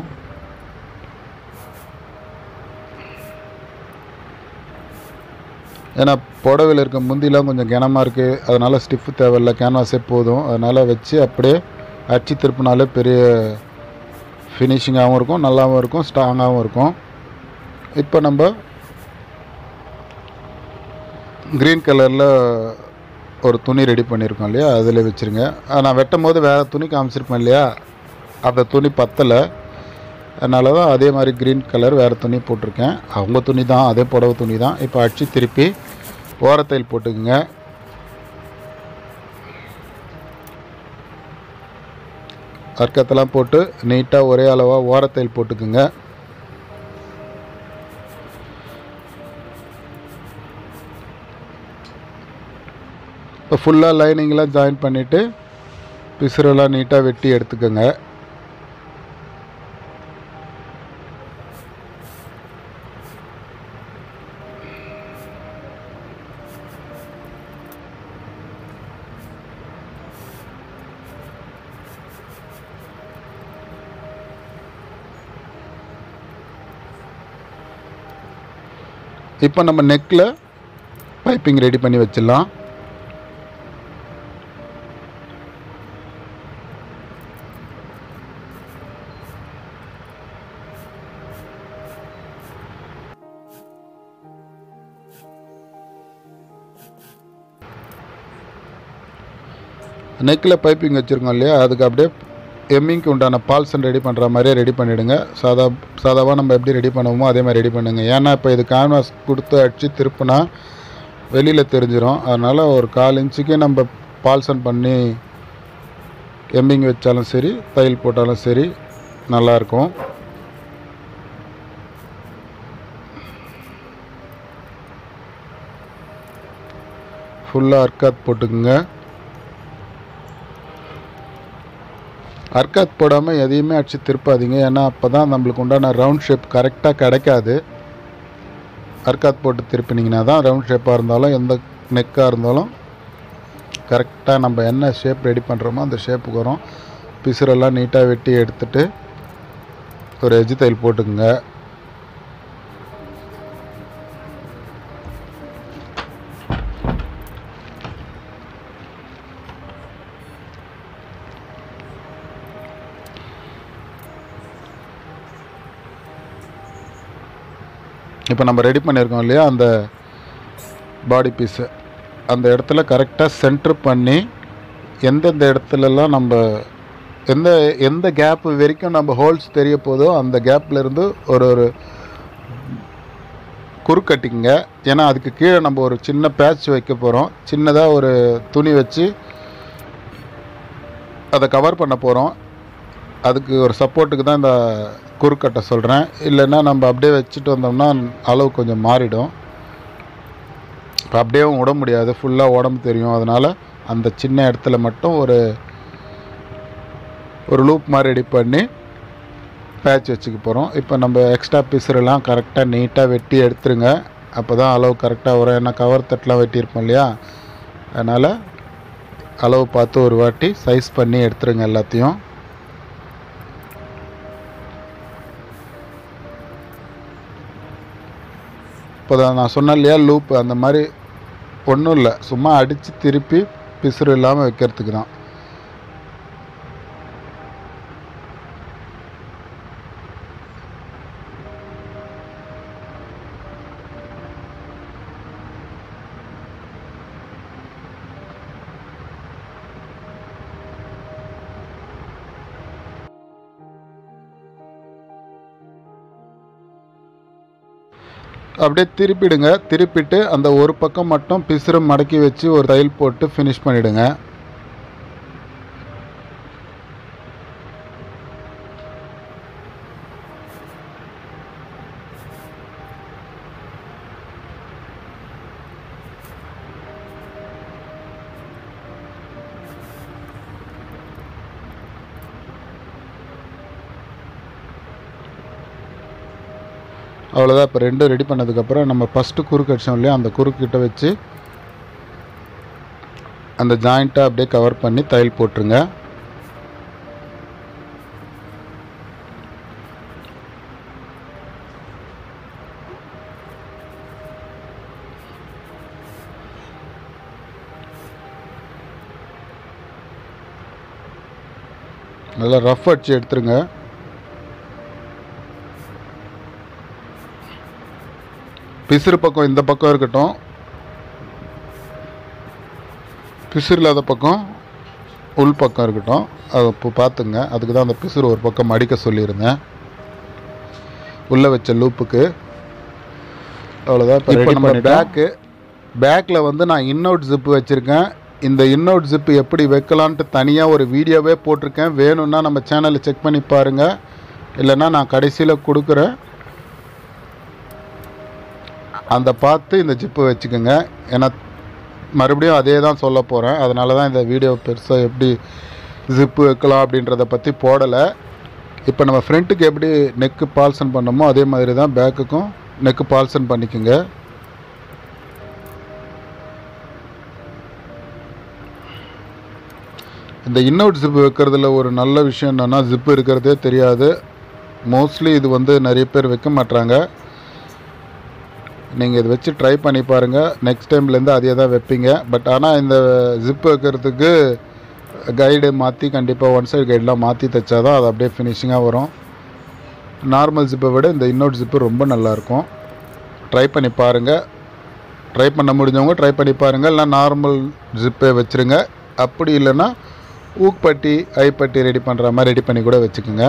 S1: ஏன்னா புடவையில் இருக்க முந்திலாம் கொஞ்சம் கனமாக இருக்குது அதனால் ஸ்டிஃப் தேவையில்ல கேன்வாஸே போதும் அதனால் வச்சு அப்படியே அடிச்சு திருப்பினாலே பெரிய ஃபினிஷிங்காகவும் இருக்கும் நல்லாவும் இருக்கும் ஸ்ட்ராங்காகவும் இருக்கும் இப்போ நம்ம க்ரீன் கலரில் ஒரு துணி ரெடி பண்ணியிருக்கோம் இல்லையா அதில் வச்சுருங்க நான் வெட்டும் போது வேறு துணி காமிச்சிருப்பேன் இல்லையா அந்த துணி பத்தலை அதனால தான் அதே மாதிரி க்ரீன் கலர் வேறு துணி போட்டிருக்கேன் அவங்க துணி தான் அதே புடவை துணி தான் இப்போ அடித்து திருப்பி ஓரத்தையில் போட்டுக்குங்க அர்க்கத்தெல்லாம் போட்டு நீட்டாக ஒரே அளவாக ஓரத்தையில் போட்டுக்குங்க இப்போ ஃபுல்லாக லைனிங்லாம் ஜாயின் பண்ணிவிட்டு பிசுரெல்லாம் நீட்டாக வெட்டி எடுத்துக்கோங்க இப்போ நம்ம நெக்கில் பைப்பிங் ரெடி பண்ணி வச்சிடலாம் நெக்கில் பைப்பிங் வச்சுருக்கோம் இல்லையா அதுக்கு அப்படியே எம்மிங்க்கு உண்டான பால்சன் ரெடி பண்ணுற மாதிரியே ரெடி பண்ணிவிடுங்க சாதா சாதாவாக நம்ம எப்படி ரெடி பண்ணுவோமோ அதே மாதிரி ரெடி பண்ணுங்க ஏன்னா இப்போ இது கேன்வாஸ் கொடுத்து அடித்து திருப்புனா வெளியில் தெரிஞ்சிடும் அதனால் ஒரு கால் இன்ச்சுக்கு நம்ம பால்சன் பண்ணி எம்மிங் வச்சாலும் சரி தையல் போட்டாலும் சரி நல்லாயிருக்கும் ஃபுல்லாக அர்க்காத் போட்டுக்குங்க அர்க்காத் போடாமல் எதையுமே அடிச்சு திருப்பாதீங்க ஏன்னா அப்போ தான் நம்மளுக்கு உண்டான ரவுண்ட் ஷேப் கரெக்டாக கிடைக்காது அர்க்காத் போட்டு திருப்பினீங்கன்னா தான் ரவுண்ட் ஷேப்பாக இருந்தாலும் எந்த நெக்காக இருந்தாலும் கரெக்டாக நம்ம என்ன ஷேப் ரெடி பண்ணுறோமோ அந்த ஷேப்புக்கு வரும் பிசுரெல்லாம் நீட்டாக வெட்டி எடுத்துட்டு ஒரு எஜ்ஜு தையல் போட்டுக்குங்க இப்போ நம்ம ரெடி பண்ணியிருக்கோம் இல்லையா அந்த பாடி பீஸு அந்த இடத்துல கரெக்டாக சென்டர் பண்ணி எந்தெந்த இடத்துலலாம் நம்ம எந்த எந்த கேப் வரைக்கும் நம்ம ஹோல்ஸ் தெரிய போதோ அந்த கேப்ல இருந்து ஒரு ஒரு குறுக்கட்டிங்க ஏன்னா அதுக்கு கீழே நம்ம ஒரு சின்ன பேட்ச் வைக்க போகிறோம் சின்னதாக ஒரு துணி வச்சு அதை கவர் பண்ண போகிறோம் அதுக்கு ஒரு சப்போர்ட்டுக்கு தான் இந்த குறுக்கட்டை சொல்கிறேன் இல்லைன்னா நம்ம அப்படியே வச்சுட்டு வந்தோம்னா அளவு கொஞ்சம் மாறிடும் இப்போ அப்படியேவும் விட முடியாது ஃபுல்லாக உடம்பு தெரியும் அதனால் அந்த சின்ன இடத்துல மட்டும் ஒரு ஒரு லூப் மாதிரி ரெடி பண்ணி பேட்ச் வச்சுக்க போகிறோம் இப்போ நம்ம எக்ஸ்ட்ரா பீஸரெல்லாம் கரெக்டாக நீட்டாக வெட்டி எடுத்துருங்க அப்போ தான் அளவு கரெக்டாக வரும் ஏன்னா கவர் தட்டெலாம் வெட்டியிருப்போம் இல்லையா அதனால் அளவு பார்த்து ஒரு வாட்டி சைஸ் பண்ணி எடுத்துருங்க எல்லாத்தையும் இப்போ தான் நான் சொன்னேன் இல்லையா லூப் அந்த மாதிரி ஒன்றும் இல்லை சும்மா அடித்து திருப்பி பிசுறு இல்லாமல் வைக்கிறதுக்கு தான் அப்படியே திருப்பிடுங்க திருப்பிட்டு அந்த ஒரு பக்கம் மட்டும் பிசுறு மடக்கி வச்சு ஒரு தையல் போட்டு ஃபினிஷ் பண்ணிவிடுங்க அவ்வளோதான் இப்போ ரெண்டும் ரெடி பண்ணதுக்கப்புறம் நம்ம ஃபஸ்ட்டு குறுக்கு அடிச்சோம் இல்லையா அந்த குறுக்கிட்ட வச்சு அந்த ஜாயிண்ட்டை அப்படியே கவர் பண்ணி தையல் போட்டுருங்க நல்லா ரஃப் அடிச்சு எடுத்துருங்க பிசுறு பக்கம் இந்த பக்கம் இருக்கட்டும் பிசுறு இல்லாத பக்கம் உள் பக்கம் இருக்கட்டும் அதை இப்போ பார்த்துங்க அதுக்கு தான் அந்த பிசுறு ஒரு பக்கம் மடிக்க சொல்லியிருந்தேன் உள்ளே வச்ச லூப்புக்கு அவ்வளோதான் இப்போ
S2: ready
S1: நம்ம
S2: பண்ணிட்டோம்.
S1: பேக்கு பேக்கில் வந்து நான் இன்னவுட் ஜிப்பு வச்சுருக்கேன் இந்த இன்னவுட் ஜிப்பு எப்படி வைக்கலான்ட்டு தனியாக ஒரு வீடியோவே போட்டிருக்கேன் வேணும்னா நம்ம சேனலில் செக் பண்ணி பாருங்கள் இல்லைன்னா நான் கடைசியில் கொடுக்குறேன் அந்த பார்த்து இந்த ஜிப்பு வச்சுக்கோங்க ஏன்னா மறுபடியும் அதே தான் சொல்ல போகிறேன் அதனால தான் இந்த வீடியோ பெருசாக எப்படி ஜிப்பு வைக்கலாம் அப்படின்றத பற்றி போடலை இப்போ நம்ம ஃப்ரண்ட்டுக்கு எப்படி நெக்கு பால்சன் பண்ணோமோ அதே மாதிரி தான் பேக்குக்கும் நெக்கு பால்சன் பண்ணிக்கோங்க இந்த இன்னவுட் ஜிப்பு வைக்கிறதுல ஒரு நல்ல விஷயம் என்னென்னா ஜிப்பு இருக்கிறதே தெரியாது மோஸ்ட்லி இது வந்து நிறைய பேர் வைக்க மாட்றாங்க நீங்கள் இதை வச்சு ட்ரை பண்ணி பாருங்கள் நெக்ஸ்ட் டைம்லேருந்து அதே தான் வைப்பீங்க பட் ஆனால் இந்த ஜிப் வைக்கிறதுக்கு கைடு மாற்றி கண்டிப்பாக ஒன் சைடு கைடெலாம் மாற்றி தைச்சா தான் அது அப்படியே ஃபினிஷிங்காக வரும் நார்மல் ஜிப்பை விட இந்த இன்னொரு ஜிப்பு ரொம்ப நல்லாயிருக்கும் ட்ரை பண்ணி பாருங்கள் ட்ரை பண்ண முடிஞ்சவங்க ட்ரை பண்ணி பாருங்கள் இல்லை நார்மல் ஜிப்பை வச்சுருங்க அப்படி இல்லைன்னா ஊக்பட்டி ஐப்பட்டி ரெடி பண்ணுற மாதிரி ரெடி பண்ணி கூட வச்சுக்கோங்க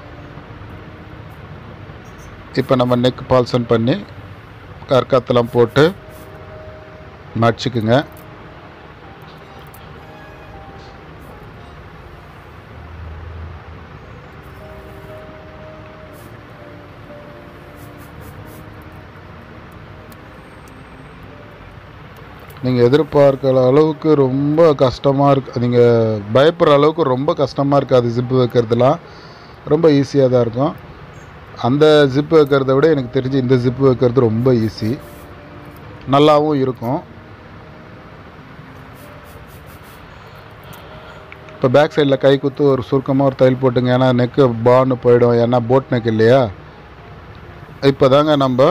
S1: இப்போ நம்ம நெக் பால்சன் பண்ணி கற்காத்தெல்லாம் போட்டு மடிச்சுக்குங்க நீங்கள் எதிர்பார்க்கிற அளவுக்கு ரொம்ப கஷ்டமாக இருக்கு நீங்கள் பயப்படுற அளவுக்கு ரொம்ப கஷ்டமாக இருக்காது ஜிப்பு வைக்கிறதுலாம் ரொம்ப ஈஸியாக தான் இருக்கும் அந்த ஜிப்பு வைக்கிறத விட எனக்கு தெரிஞ்சு இந்த ஜிப்பு வைக்கிறது ரொம்ப ஈஸி நல்லாவும் இருக்கும் இப்போ பேக் சைடில் கை குத்து ஒரு சுருக்கமாக ஒரு தையல் போட்டுங்க ஏன்னா நெக்கு பான்னு போயிடும் ஏன்னா போட் நெக் இல்லையா இப்போ தாங்க நம்ம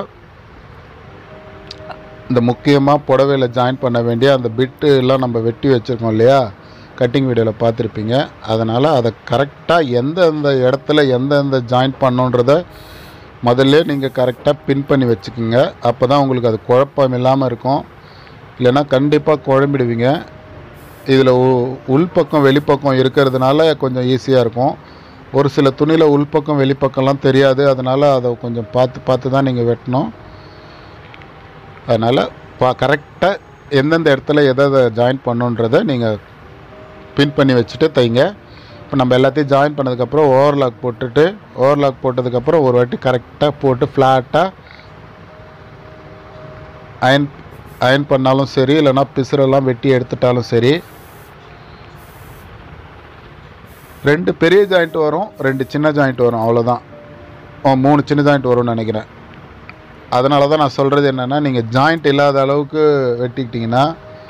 S1: இந்த முக்கியமாக புடவையில் ஜாயின் பண்ண வேண்டிய அந்த பிட்டு எல்லாம் நம்ம வெட்டி வச்சுருக்கோம் இல்லையா கட்டிங் வீடியோவில் பார்த்துருப்பீங்க அதனால் அதை கரெக்டாக எந்தெந்த இடத்துல எந்தெந்த ஜாயின் பண்ணணுன்றத முதல்ல நீங்கள் கரெக்டாக பின் பண்ணி வச்சுக்கோங்க அப்போ தான் உங்களுக்கு அது குழப்பம் இல்லாமல் இருக்கும் இல்லைன்னா கண்டிப்பாக குழம்பிடுவீங்க இதில் உள்பக்கம் வெளிப்பக்கம் இருக்கிறதுனால கொஞ்சம் ஈஸியாக இருக்கும் ஒரு சில துணியில் உள்பக்கம் வெளிப்பக்கம்லாம் தெரியாது அதனால் அதை கொஞ்சம் பார்த்து பார்த்து தான் நீங்கள் வெட்டணும் அதனால் பா கரெக்டாக எந்தெந்த இடத்துல எதை எதை ஜாயின் பண்ணுன்றதை நீங்கள் பின் பண்ணி வச்சுட்டு தைங்க இப்போ நம்ம எல்லாத்தையும் ஜாயின் பண்ணதுக்கப்புறம் ஓவர்லாக் போட்டுட்டு ஓவர்லாக் போட்டதுக்கப்புறம் ஒரு வாட்டி கரெக்டாக போட்டு ஃப்ளாட்டாக அயன் அயன் பண்ணாலும் சரி இல்லைன்னா பிசுரெல்லாம் வெட்டி எடுத்துட்டாலும் சரி ரெண்டு பெரிய ஜாயிண்ட் வரும் ரெண்டு சின்ன ஜாயிண்ட் வரும் அவ்வளோதான் ஓ, மூணு சின்ன ஜாயிண்ட் வரும்னு நினைக்கிறேன் அதனால தான் நான் சொல்கிறது என்னென்னா நீங்கள் ஜாயிண்ட் இல்லாத அளவுக்கு வெட்டிக்கிட்டிங்கன்னா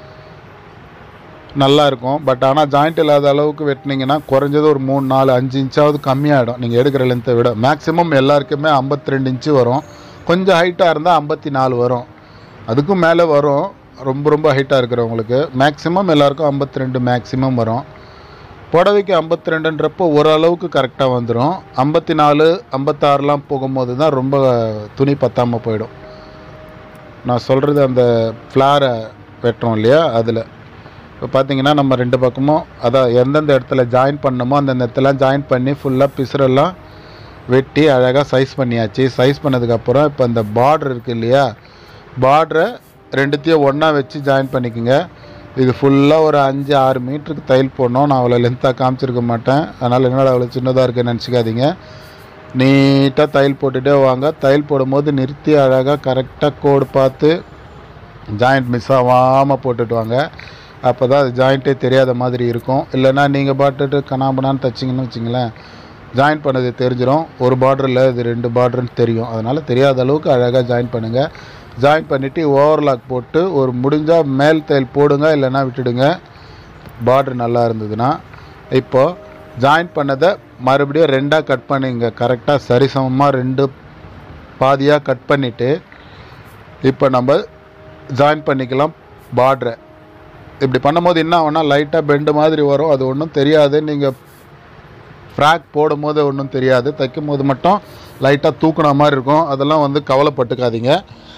S1: நல்லா இருக்கும் பட் ஆனால் ஜாயிண்ட் இல்லாத அளவுக்கு வெட்டினீங்கன்னா குறைஞ்சது ஒரு மூணு நாலு அஞ்சு இன்ச்சாவது கம்மியாகிடும் நீங்கள் எடுக்கிற லென்த்தை விட மேக்ஸிமம் எல்லாருக்குமே ஐம்பத்தி ரெண்டு இன்ச்சு வரும் கொஞ்சம் ஹைட்டாக இருந்தால் ஐம்பத்தி நாலு வரும் அதுக்கும் மேலே வரும் ரொம்ப ரொம்ப ஹைட்டாக இருக்கிறவங்களுக்கு மேக்ஸிமம் எல்லாருக்கும் ஐம்பத்தி ரெண்டு மேக்ஸிமம் வரும் புடவைக்கு ஐம்பத்தி ரெண்டுன்றப்போ ஓரளவுக்கு கரெக்டாக வந்துடும் ஐம்பத்தி நாலு ஐம்பத்தாறுலாம் போகும்போது தான் ரொம்ப துணி பத்தாமல் போயிடும் நான் சொல்கிறது அந்த ஃப்ளாரை வெட்டுறோம் இல்லையா அதில் இப்போ பார்த்தீங்கன்னா நம்ம ரெண்டு பக்கமும் அதான் எந்தெந்த இடத்துல ஜாயின் பண்ணணுமோ அந்தந்த இடத்துல ஜாயின் பண்ணி ஃபுல்லாக பிசுரெல்லாம் வெட்டி அழகாக சைஸ் பண்ணியாச்சு சைஸ் பண்ணதுக்கப்புறம் இப்போ இந்த பார்டர் இருக்குது இல்லையா பார்டரை ரெண்டுத்தையும் ஒன்றா வச்சு ஜாயின் பண்ணிக்கோங்க இது ஃபுல்லாக ஒரு அஞ்சு ஆறு மீட்டருக்கு தையல் போடணும் நான் அவ்வளோ லென்த்தாக காமிச்சிருக்க மாட்டேன் அதனால் என்னடா அவ்வளோ சின்னதாக இருக்குன்னு நினச்சிக்காதீங்க நீட்டாக தையல் போட்டுகிட்டே வாங்க தையல் போடும்போது நிறுத்தி அழகாக கரெக்டாக கோடு பார்த்து ஜாயிண்ட் மிஸ் ஆகாமல் போட்டுட்டு வாங்க அப்போ தான் அது ஜாயிண்ட்டே தெரியாத மாதிரி இருக்கும் இல்லைன்னா நீங்கள் பாட்டுட்டு கனாபனான்னு தைச்சிங்கன்னு வச்சிங்களேன் ஜாயின் பண்ணது தெரிஞ்சிடும் ஒரு பார்டரில் இது ரெண்டு பார்டர்னு தெரியும் அதனால் தெரியாத அளவுக்கு அழகாக ஜாயின் பண்ணுங்கள் ஜாயின் பண்ணிவிட்டு ஓவர்லாக் போட்டு ஒரு முடிஞ்சால் மேல் தையல் போடுங்க இல்லைன்னா விட்டுடுங்க பார்டர் நல்லா இருந்ததுன்னா இப்போது ஜாயின் பண்ணதை மறுபடியும் ரெண்டாக கட் பண்ணிங்க கரெக்டாக சரிசமமாக ரெண்டு பாதியாக கட் பண்ணிவிட்டு இப்போ நம்ம ஜாயின் பண்ணிக்கலாம் பார்டரை இப்படி பண்ணும்போது என்ன ஆகும்னா லைட்டாக பெண்டு மாதிரி வரும் அது ஒன்றும் தெரியாது நீங்கள் ஃப்ராக் போடும்போது ஒன்றும் தெரியாது தைக்கும் போது மட்டும் லைட்டாக தூக்குன மாதிரி இருக்கும் அதெல்லாம் வந்து கவலைப்பட்டுக்காதீங்க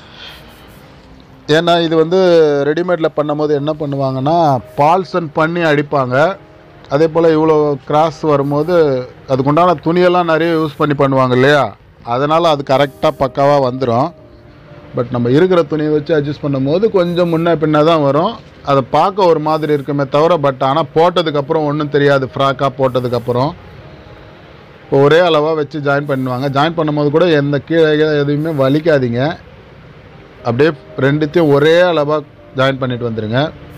S1: ஏன்னா இது வந்து ரெடிமேடில் பண்ணும்போது என்ன பண்ணுவாங்கன்னா பால்சன் பண்ணி அடிப்பாங்க அதே போல் இவ்வளோ கிராஸ் வரும்போது அதுக்குண்டான துணியெல்லாம் நிறைய யூஸ் பண்ணி பண்ணுவாங்க இல்லையா அதனால் அது கரெக்டாக பக்காவாக வந்துடும் பட் நம்ம இருக்கிற துணியை வச்சு அட்ஜஸ்ட் பண்ணும்போது கொஞ்சம் முன்ன பின்ன தான் வரும் அதை பார்க்க ஒரு மாதிரி இருக்குமே தவிர பட் ஆனால் போட்டதுக்கப்புறம் ஒன்றும் தெரியாது ஃப்ராக்காக போட்டதுக்கப்புறம் இப்போ ஒரே அளவாக வச்சு ஜாயின் பண்ணுவாங்க ஜாயின் பண்ணும்போது கூட எந்த கீழே கீழே எதுவுமே வலிக்காதீங்க அப்படியே ரெண்டுத்தையும் ஒரே அளவாக ஜாயின் பண்ணிட்டு வந்துடுங்க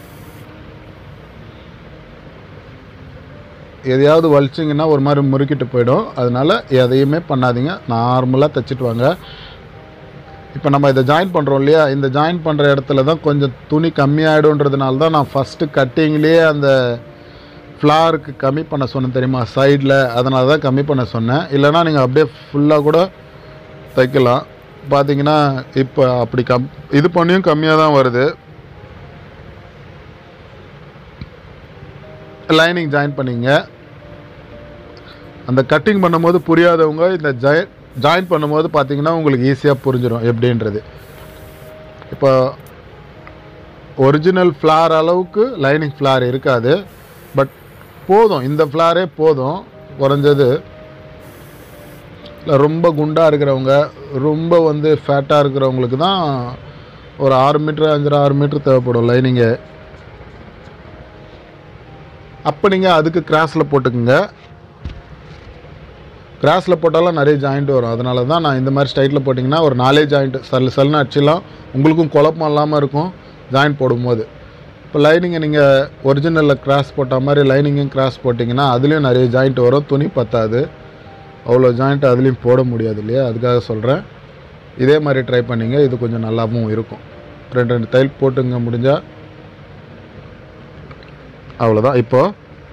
S1: எதையாவது வலிச்சிங்கன்னா ஒரு மாதிரி முறுக்கிட்டு போயிடும் அதனால எதையுமே பண்ணாதீங்க நார்மலாக தைச்சிட்டு வாங்க இப்போ நம்ம இதை ஜாயின் பண்ணுறோம் இல்லையா இந்த ஜாயின் பண்ணுற இடத்துல தான் கொஞ்சம் துணி கம்மியாயிடும்ன்றதுனால தான் நான் ஃபஸ்ட்டு கட்டிங்லேயே அந்த ஃப்ளாருக்கு கம்மி பண்ண சொன்னேன் தெரியுமா சைடில் அதனால தான் கம்மி பண்ண சொன்னேன் இல்லைனா நீங்கள் அப்படியே ஃபுல்லாக கூட தைக்கலாம் பார்த்தீங்கன்னா இப்போ அப்படி கம் இது பண்ணியும் கம்மியாக தான் வருது லைனிங் ஜாயின் பண்ணிங்க அந்த கட்டிங் பண்ணும்போது புரியாதவங்க இந்த ஜாய் ஜாயின் பண்ணும்போது பார்த்தீங்கன்னா உங்களுக்கு ஈஸியாக புரிஞ்சிடும் எப்படின்றது இப்போ ஒரிஜினல் ஃப்ளார் அளவுக்கு லைனிங் ஃப்ளார் இருக்காது பட் போதும் இந்த ஃப்ளாரே போதும் குறைஞ்சது இல்லை ரொம்ப குண்டாக இருக்கிறவங்க ரொம்ப வந்து ஃபேட்டாக இருக்கிறவங்களுக்கு தான் ஒரு ஆறு மீட்ரு அஞ்சரை ஆறு மீட்ரு தேவைப்படும் லைனிங்கு அப்போ நீங்கள் அதுக்கு கிராஸில் போட்டுக்குங்க கிராஸில் போட்டாலும் நிறைய ஜாயிண்ட் வரும் அதனால தான் நான் இந்த மாதிரி ஸ்டைட்டில் போட்டிங்கன்னா ஒரு நாலே ஜாயிண்ட் சல் சல்னு அடிச்சிடலாம் உங்களுக்கும் குழப்பம் இல்லாமல் இருக்கும் ஜாயிண்ட் போடும்போது இப்போ லைனிங்கை நீங்கள் ஒரிஜினலில் கிராஸ் போட்ட மாதிரி லைனிங்கும் கிராஸ் போட்டிங்கன்னா அதுலேயும் நிறைய ஜாயிண்ட் வரும் துணி பத்தாது அவ்வளோ ஜாயிண்ட் அதுலேயும் போட முடியாது இல்லையா அதுக்காக சொல்கிறேன் இதே மாதிரி ட்ரை பண்ணிங்க இது கொஞ்சம் நல்லாவும் இருக்கும் ரெண்டு ரெண்டு தையல் போட்டுங்க முடிஞ்சால் அவ்வளோதான் இப்போது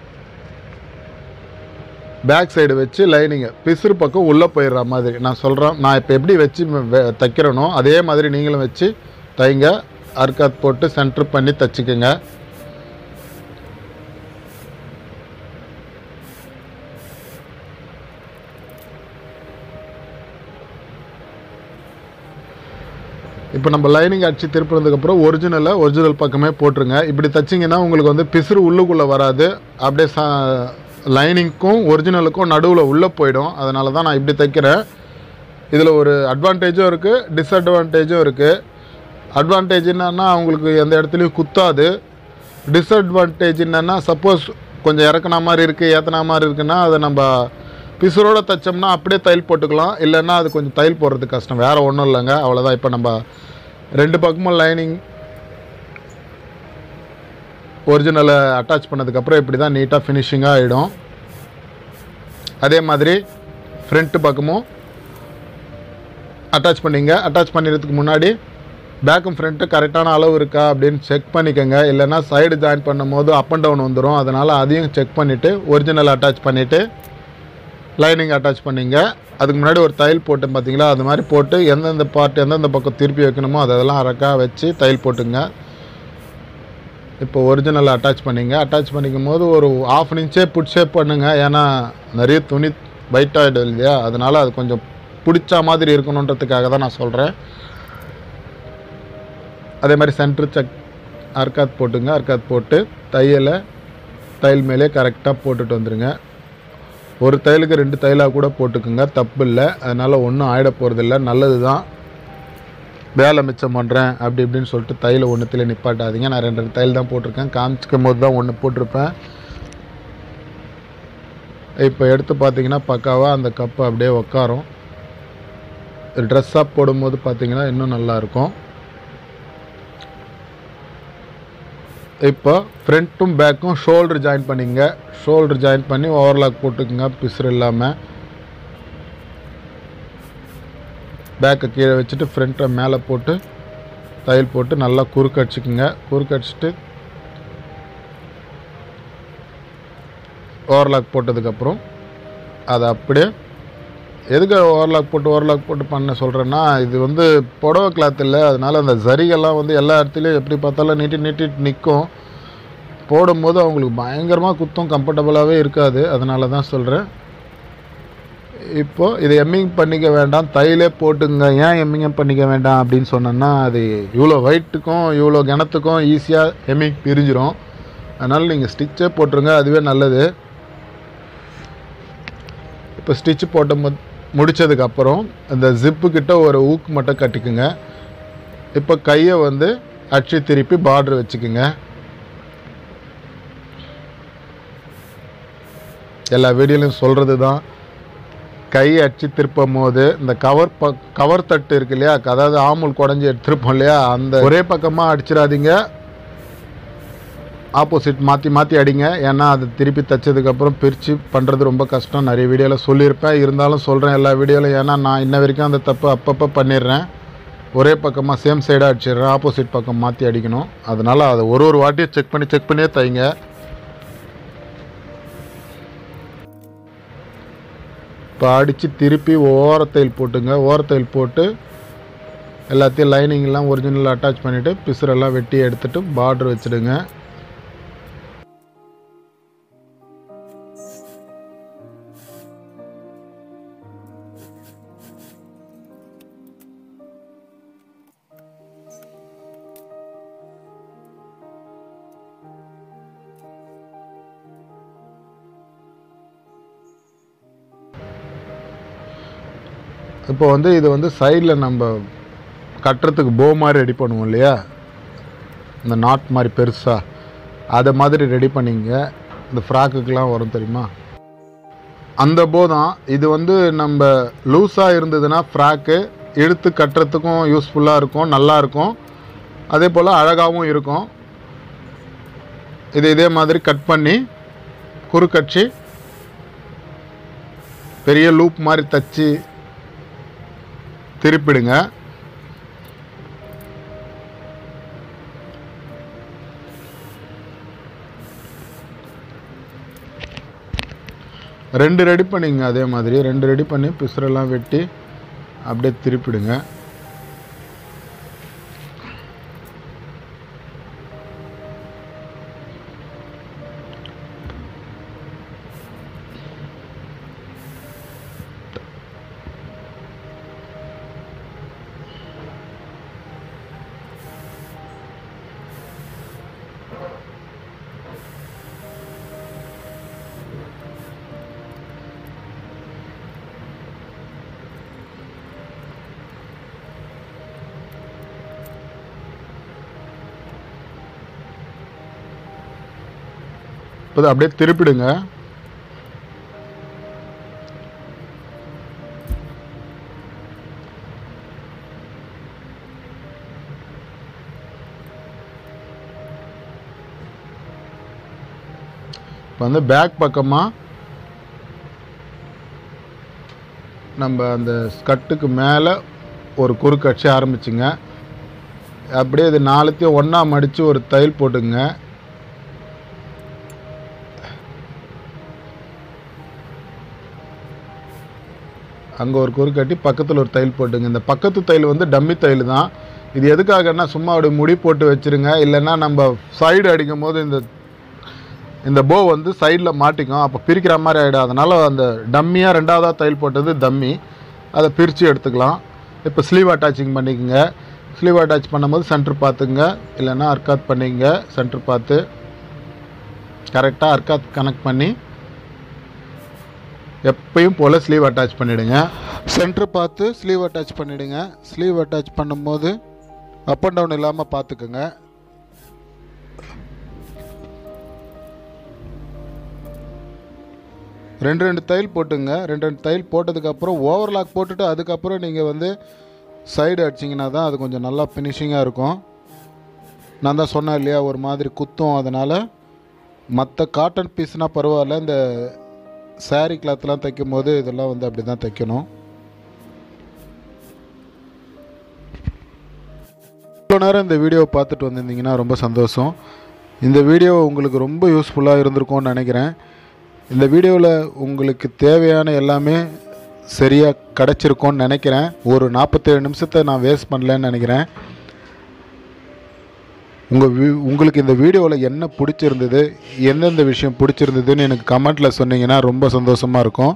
S1: பேக் சைடு வச்சு லைனிங்கை பிசுறு பக்கம் உள்ளே போயிடுற மாதிரி நான் சொல்கிறேன் நான் இப்போ எப்படி வச்சு வெ- தைக்கிறேனோ அதே மாதிரி நீங்களும் வச்சு தைங்க அர்க்காத் போட்டு சென்டர் பண்ணி தச்சுக்குங்க இப்போ நம்ம லைனிங் அடிச்சு திருப்பினதுக்கப்புறம் ஒரிஜினலை ஒரிஜினல் பக்கமே போட்டுருங்க இப்படி தைச்சிங்கன்னா உங்களுக்கு வந்து பிசுறு உள்ளுக்குள்ளே வராது அப்படியே சா லைனிங்க்கும் ஒரிஜினலுக்கும் நடுவில் உள்ளே போயிடும் அதனால தான் நான் இப்படி தைக்கிறேன் இதில் ஒரு அட்வான்டேஜும் இருக்குது டிஸ்அட்வான்டேஜும் இருக்குது அட்வான்டேஜ் என்னன்னா அவங்களுக்கு எந்த இடத்துலையும் குத்தாது டிஸ்அட்வான்டேஜ் என்னென்னா சப்போஸ் கொஞ்சம் இறக்குன மாதிரி இருக்குது ஏற்றின மாதிரி இருக்குன்னா அதை நம்ம பிசுரோட தைச்சோம்னா அப்படியே தையல் போட்டுக்கலாம் இல்லைன்னா அது கொஞ்சம் தையல் போடுறது கஷ்டம் வேறு ஒன்றும் இல்லைங்க அவ்வளோதான் இப்போ நம்ம ரெண்டு பக்கமும் லைனிங் ஒரிஜினலை அட்டாச் பண்ணதுக்கப்புறம் இப்படி தான் நீட்டாக ஃபினிஷிங்காக ஆகிடும் அதே மாதிரி ஃப்ரண்ட் பக்கமும் அட்டாச் பண்ணிங்க அட்டாச் பண்ணிடுறதுக்கு முன்னாடி பேக்கும் ஃப்ரண்ட்டு கரெக்டான அளவு இருக்கா அப்படின்னு செக் பண்ணிக்கோங்க இல்லைன்னா சைடு ஜாயின் பண்ணும்போது அப் அண்ட் டவுன் வந்துடும் அதனால் அதையும் செக் பண்ணிவிட்டு ஒரிஜினல் அட்டாச் பண்ணிவிட்டு லைனிங் அட்டாச் பண்ணிங்க அதுக்கு முன்னாடி ஒரு தையல் போட்டு பார்த்தீங்களா அது மாதிரி போட்டு எந்தெந்த பார்ட் எந்தெந்த பக்கம் திருப்பி வைக்கணுமோ அதெல்லாம் அரக்காக வச்சு தையல் போட்டுங்க இப்போ ஒரிஜினல் அட்டாச் பண்ணிங்க அட்டாச் பண்ணிக்கும் போது ஒரு ஆஃப் இன்ச்சே புட்ஷே பண்ணுங்க ஏன்னா நிறைய துணி பைட் ஆகிடும் இல்லையா அதனால் அது கொஞ்சம் பிடிச்ச மாதிரி இருக்கணுன்றதுக்காக தான் நான் சொல்கிறேன் அதே மாதிரி சென்டர் செக் அர்க்காத் போட்டுங்க அர்க்காத் போட்டு தையலை தையல் மேலே கரெக்டாக போட்டுட்டு வந்துடுங்க ஒரு தையலுக்கு ரெண்டு தையலாக கூட போட்டுக்குங்க தப்பு இல்லை அதனால் ஒன்றும் ஆயிட போகிறதில்ல நல்லது தான் வேலை மிச்சம் பண்ணுறேன் அப்படி இப்படின்னு சொல்லிட்டு தையல் ஒன்றுத்தில் நிப்பாட்டாதீங்க நான் ரெண்டு ரெண்டு தையல் தான் போட்டிருக்கேன் காமிச்சிக்கும் போது தான் ஒன்று போட்டிருப்பேன் இப்போ எடுத்து பார்த்தீங்கன்னா பக்காவாக அந்த கப்பு அப்படியே உக்காரும் ட்ரெஸ்ஸாக போடும்போது பார்த்தீங்கன்னா இன்னும் நல்லாயிருக்கும் இப்போ ஃப்ரண்ட்டும் பேக்கும் ஷோல்டர் ஜாயின் பண்ணிங்க ஷோல்டர் ஜாயின் பண்ணி ஓவர்லாக் போட்டுக்குங்க பிசுறு இல்லாமல் பேக்கை கீழே வச்சுட்டு ஃப்ரண்ட்டை மேலே போட்டு தையல் போட்டு நல்லா குறுக்கு அடிச்சுக்குங்க குறுக்கு அடிச்சுட்டு ஓவர்லாக் போட்டதுக்கப்புறம் அதை அப்படியே எதுக்கு ஓவர்லாக் போட்டு ஓவர்லாக் போட்டு பண்ண சொல்கிறேன்னா இது வந்து புடவை கிளாத் இல்லை அதனால் அந்த ஜரிகெல்லாம் வந்து எல்லா இடத்துலையும் எப்படி பார்த்தாலும் நீட்டி நீட்டிட்டு நிற்கும் போடும்போது அவங்களுக்கு பயங்கரமாக குத்தம் கம்ஃபர்டபுளாகவே இருக்காது அதனால தான் சொல்கிறேன் இப்போது இதை எம்மிங் பண்ணிக்க வேண்டாம் தையிலே போட்டுங்க ஏன் எம்மிங் பண்ணிக்க வேண்டாம் அப்படின்னு சொன்னேன்னா அது இவ்வளோ வெயிட்டுக்கும் இவ்வளோ கிணத்துக்கும் ஈஸியாக எம்மிங் பிரிஞ்சிரும் அதனால் நீங்கள் ஸ்டிச்சே போட்டுருங்க அதுவே நல்லது இப்போ ஸ்டிச் போட்ட மு முடித்ததுக்கப்புறம் இந்த ஜிப்பு கிட்ட ஒரு ஊக்கு மட்டும் கட்டிக்குங்க இப்போ கையை வந்து அச்சு திருப்பி பார்டர் வச்சுக்குங்க எல்லா வீடியோலையும் சொல்கிறது தான் கை அச்சு திருப்பும் போது இந்த கவர் ப கவர் தட்டு இருக்கு இல்லையா அதாவது ஆமுல் குடஞ்சி எடுத்துருப்போம் இல்லையா அந்த ஒரே பக்கமாக அடிச்சிடாதீங்க ஆப்போசிட் மாற்றி மாற்றி அடிங்க ஏன்னா அது திருப்பி தைச்சதுக்கப்புறம் பிரித்து பண்ணுறது ரொம்ப கஷ்டம் நிறைய வீடியோவில் சொல்லியிருப்பேன் இருந்தாலும் சொல்கிறேன் எல்லா வீடியோவில் ஏன்னா நான் இன்ன வரைக்கும் அந்த தப்பு அப்பப்போ பண்ணிடுறேன் ஒரே பக்கமாக சேம் சைடாக அடிச்சிடுறேன் ஆப்போசிட் பக்கம் மாற்றி அடிக்கணும் அதனால் அதை ஒரு ஒரு வாட்டியும் செக் பண்ணி செக் பண்ணியே தைங்க இப்போ அடித்து திருப்பி ஓரத்தையில் போட்டுங்க ஓரத்தையில் போட்டு
S2: எல்லாத்தையும் லைனிங்லாம் ஒரிஜினல் அட்டாச் பண்ணிவிட்டு பிசுரெல்லாம் வெட்டி எடுத்துகிட்டு பார்டர் வச்சுடுங்க இப்போ வந்து இது வந்து சைடில் நம்ம கட்டுறதுக்கு போ மாதிரி ரெடி பண்ணுவோம் இல்லையா இந்த நாட் மாதிரி பெருசாக அதை மாதிரி ரெடி பண்ணிங்க இந்த ஃப்ராக்குக்கெலாம் வரும் தெரியுமா அந்த போ தான் இது வந்து நம்ம லூஸாக இருந்ததுன்னா ஃப்ராக்கு இழுத்து கட்டுறதுக்கும் யூஸ்ஃபுல்லாக இருக்கும் நல்லா இருக்கும் அதே போல் அழகாகவும் இருக்கும் இது இதே மாதிரி கட் பண்ணி குறுக்கட்சி பெரிய லூப் மாதிரி தச்சு திருப்பிடுங்க ரெண்டு ரெடி பண்ணிங்க அதே மாதிரி ரெண்டு ரெடி பண்ணி பிசுரெல்லாம் வெட்டி அப்படியே திருப்பிடுங்க இப்போ இதை அப்படியே திருப்பிடுங்க இப்போ வந்து பேக் பக்கமாக நம்ம அந்த ஸ்கட்டுக்கு மேலே ஒரு குறுக்கு அடிச்சு ஆரம்பிச்சுங்க அப்படியே இது நாலுத்தையும் ஒன்றா மடித்து ஒரு தையல் போட்டுங்க அங்கே ஒரு குறு கட்டி பக்கத்தில் ஒரு தையல் போட்டுங்க இந்த பக்கத்து தையல் வந்து டம்மி தையல் தான் இது எதுக்காகன்னா சும்மா அப்படி முடி போட்டு வச்சுருங்க இல்லைன்னா நம்ம சைடு அடிக்கும் போது இந்த இந்த போ வந்து சைடில் மாட்டிக்கும் அப்போ பிரிக்கிற மாதிரி ஆகிடும் அதனால் அந்த டம்மியாக ரெண்டாவதாக தையல் போட்டது டம்மி அதை பிரித்து எடுத்துக்கலாம் இப்போ ஸ்லீவ் அட்டாச்சிங் பண்ணிக்கோங்க ஸ்லீவ் அட்டாச் பண்ணும்போது சென்டர் பார்த்துங்க இல்லைன்னா அர்க்காத் பண்ணிக்கங்க சென்டர் பார்த்து கரெக்டாக அர்க்காத் கனெக்ட் பண்ணி எப்பயும் போல் ஸ்லீவ் அட்டாச் பண்ணிவிடுங்க சென்டர் பார்த்து ஸ்லீவ் அட்டாச் பண்ணிவிடுங்க ஸ்லீவ் அட்டாச் பண்ணும்போது அப் அண்ட் டவுன் இல்லாமல் பார்த்துக்குங்க ரெண்டு ரெண்டு தையல் போட்டுங்க ரெண்டு ரெண்டு தையல் போட்டதுக்கப்புறம் ஓவர்லாக் போட்டுட்டு அதுக்கப்புறம் நீங்கள் வந்து சைடு அடிச்சிங்கன்னா தான் அது கொஞ்சம் நல்லா ஃபினிஷிங்காக இருக்கும் நான் தான் சொன்னேன் இல்லையா ஒரு மாதிரி குத்தும் அதனால் மற்ற காட்டன் பீஸ்னால் பரவாயில்ல இந்த saree கிளாத்லாம் தைக்கும் போது இதெல்லாம் வந்து அப்படி தான் தைக்கணும் இவ்வளோ நேரம் இந்த வீடியோவை பார்த்துட்டு வந்திருந்தீங்கன்னா ரொம்ப சந்தோஷம் இந்த வீடியோ உங்களுக்கு ரொம்ப யூஸ்ஃபுல்லாக இருந்திருக்கும்னு நினைக்கிறேன் இந்த வீடியோவில் உங்களுக்கு தேவையான எல்லாமே சரியாக கிடச்சிருக்கோன்னு நினைக்கிறேன் ஒரு நாற்பத்தேழு நிமிஷத்தை நான் வேஸ்ட் பண்ணலன்னு நினைக்கிறேன் உங்கள் வி உங்களுக்கு இந்த வீடியோவில் என்ன பிடிச்சிருந்தது எந்தெந்த விஷயம் பிடிச்சிருந்ததுன்னு எனக்கு கமெண்ட்டில் சொன்னீங்கன்னா ரொம்ப சந்தோஷமாக இருக்கும்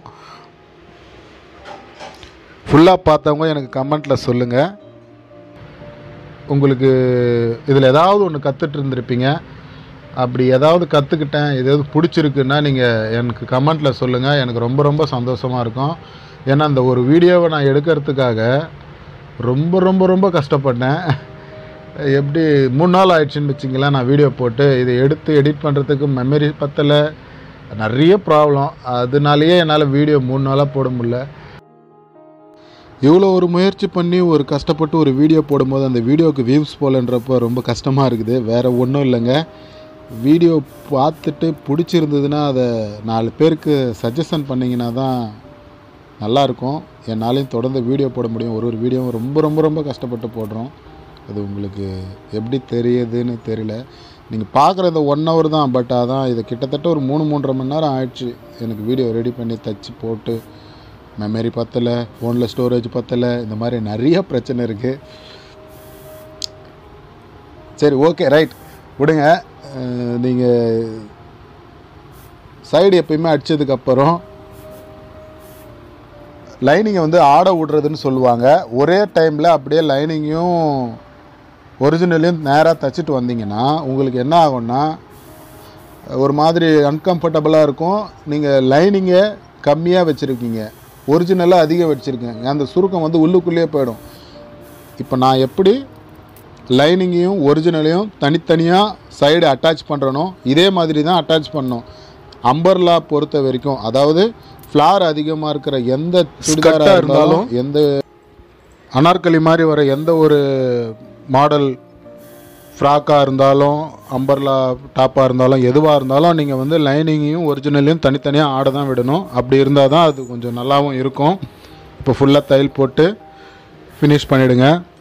S2: ஃபுல்லாக பார்த்தவங்க எனக்கு கமெண்ட்டில் சொல்லுங்கள் உங்களுக்கு இதில் ஏதாவது ஒன்று கற்றுட்டு இருந்திருப்பீங்க அப்படி ஏதாவது கற்றுக்கிட்டேன் ஏதாவது பிடிச்சிருக்குன்னா நீங்கள் எனக்கு கமெண்ட்டில் சொல்லுங்கள் எனக்கு ரொம்ப ரொம்ப சந்தோஷமாக இருக்கும் ஏன்னா அந்த ஒரு வீடியோவை நான் எடுக்கிறதுக்காக ரொம்ப ரொம்ப ரொம்ப கஷ்டப்பட்டேன் எப்படி மூணு நாள் ஆயிடுச்சுன்னு வச்சிங்களேன் நான் வீடியோ போட்டு இதை எடுத்து எடிட் பண்ணுறதுக்கு மெமரி பத்தலை நிறைய ப்ராப்ளம் அதனாலேயே என்னால் வீடியோ மூணு நாளாக போட முடியல இவ்வளோ ஒரு முயற்சி பண்ணி ஒரு கஷ்டப்பட்டு ஒரு வீடியோ போடும்போது அந்த வீடியோவுக்கு வியூஸ் போகலன்றப்போ ரொம்ப கஷ்டமாக இருக்குது வேறு ஒன்றும் இல்லைங்க வீடியோ பார்த்துட்டு பிடிச்சிருந்ததுன்னா அதை நாலு பேருக்கு சஜஷன் பண்ணிங்கன்னா தான் நல்லாயிருக்கும் என்னாலையும் தொடர்ந்து வீடியோ போட முடியும் ஒரு ஒரு வீடியோவும் ரொம்ப ரொம்ப ரொம்ப கஷ்டப்பட்டு போடுறோம் அது உங்களுக்கு எப்படி தெரியுதுன்னு தெரியல நீங்கள் பார்க்குற இந்த ஒன் ஹவர் தான் பட் அதான் இது கிட்டத்தட்ட ஒரு மூணு மூன்றரை மணி நேரம் ஆயிடுச்சு எனக்கு வீடியோ ரெடி பண்ணி தச்சு போட்டு மெமரி பத்தலை ஃபோனில் ஸ்டோரேஜ் பத்தலை இந்த மாதிரி நிறைய பிரச்சனை இருக்குது சரி ஓகே ரைட் விடுங்க நீங்கள் சைடு எப்பயுமே அடித்ததுக்கப்புறம் லைனிங்கை வந்து ஆட விடுறதுன்னு சொல்லுவாங்க ஒரே டைமில் அப்படியே லைனிங்கையும் ஒரிஜினலையும் நேராக தச்சுட்டு வந்தீங்கன்னா உங்களுக்கு என்ன ஆகும்னா ஒரு மாதிரி அன்கம்ஃபர்டபுளாக இருக்கும் நீங்கள் லைனிங்கை கம்மியாக வச்சுருக்கீங்க ஒரிஜினலாக அதிகம் வச்சுருக்கீங்க அந்த சுருக்கம் வந்து உள்ளுக்குள்ளேயே போயிடும் இப்போ நான் எப்படி லைனிங்கையும் ஒரிஜினலையும் தனித்தனியாக சைடு அட்டாச் பண்ணுறனோ இதே மாதிரி தான் அட்டாச் பண்ணணும் அம்பர்லா பொறுத்த வரைக்கும் அதாவது ஃப்ளார் அதிகமாக இருக்கிற எந்த சுடிதாராக இருந்தாலும் எந்த அனார்கலி மாதிரி வர எந்த ஒரு மாடல் ஃப்ராக்காக இருந்தாலும் அம்பர்லா டாப்பாக இருந்தாலும் எதுவாக இருந்தாலும் நீங்கள் வந்து லைனிங்கையும் ஒரிஜினலையும் தனித்தனியாக ஆட தான் விடணும் அப்படி இருந்தால் தான் அது கொஞ்சம் நல்லாவும் இருக்கும் இப்போ ஃபுல்லாக தையல் போட்டு ஃபினிஷ் பண்ணிவிடுங்க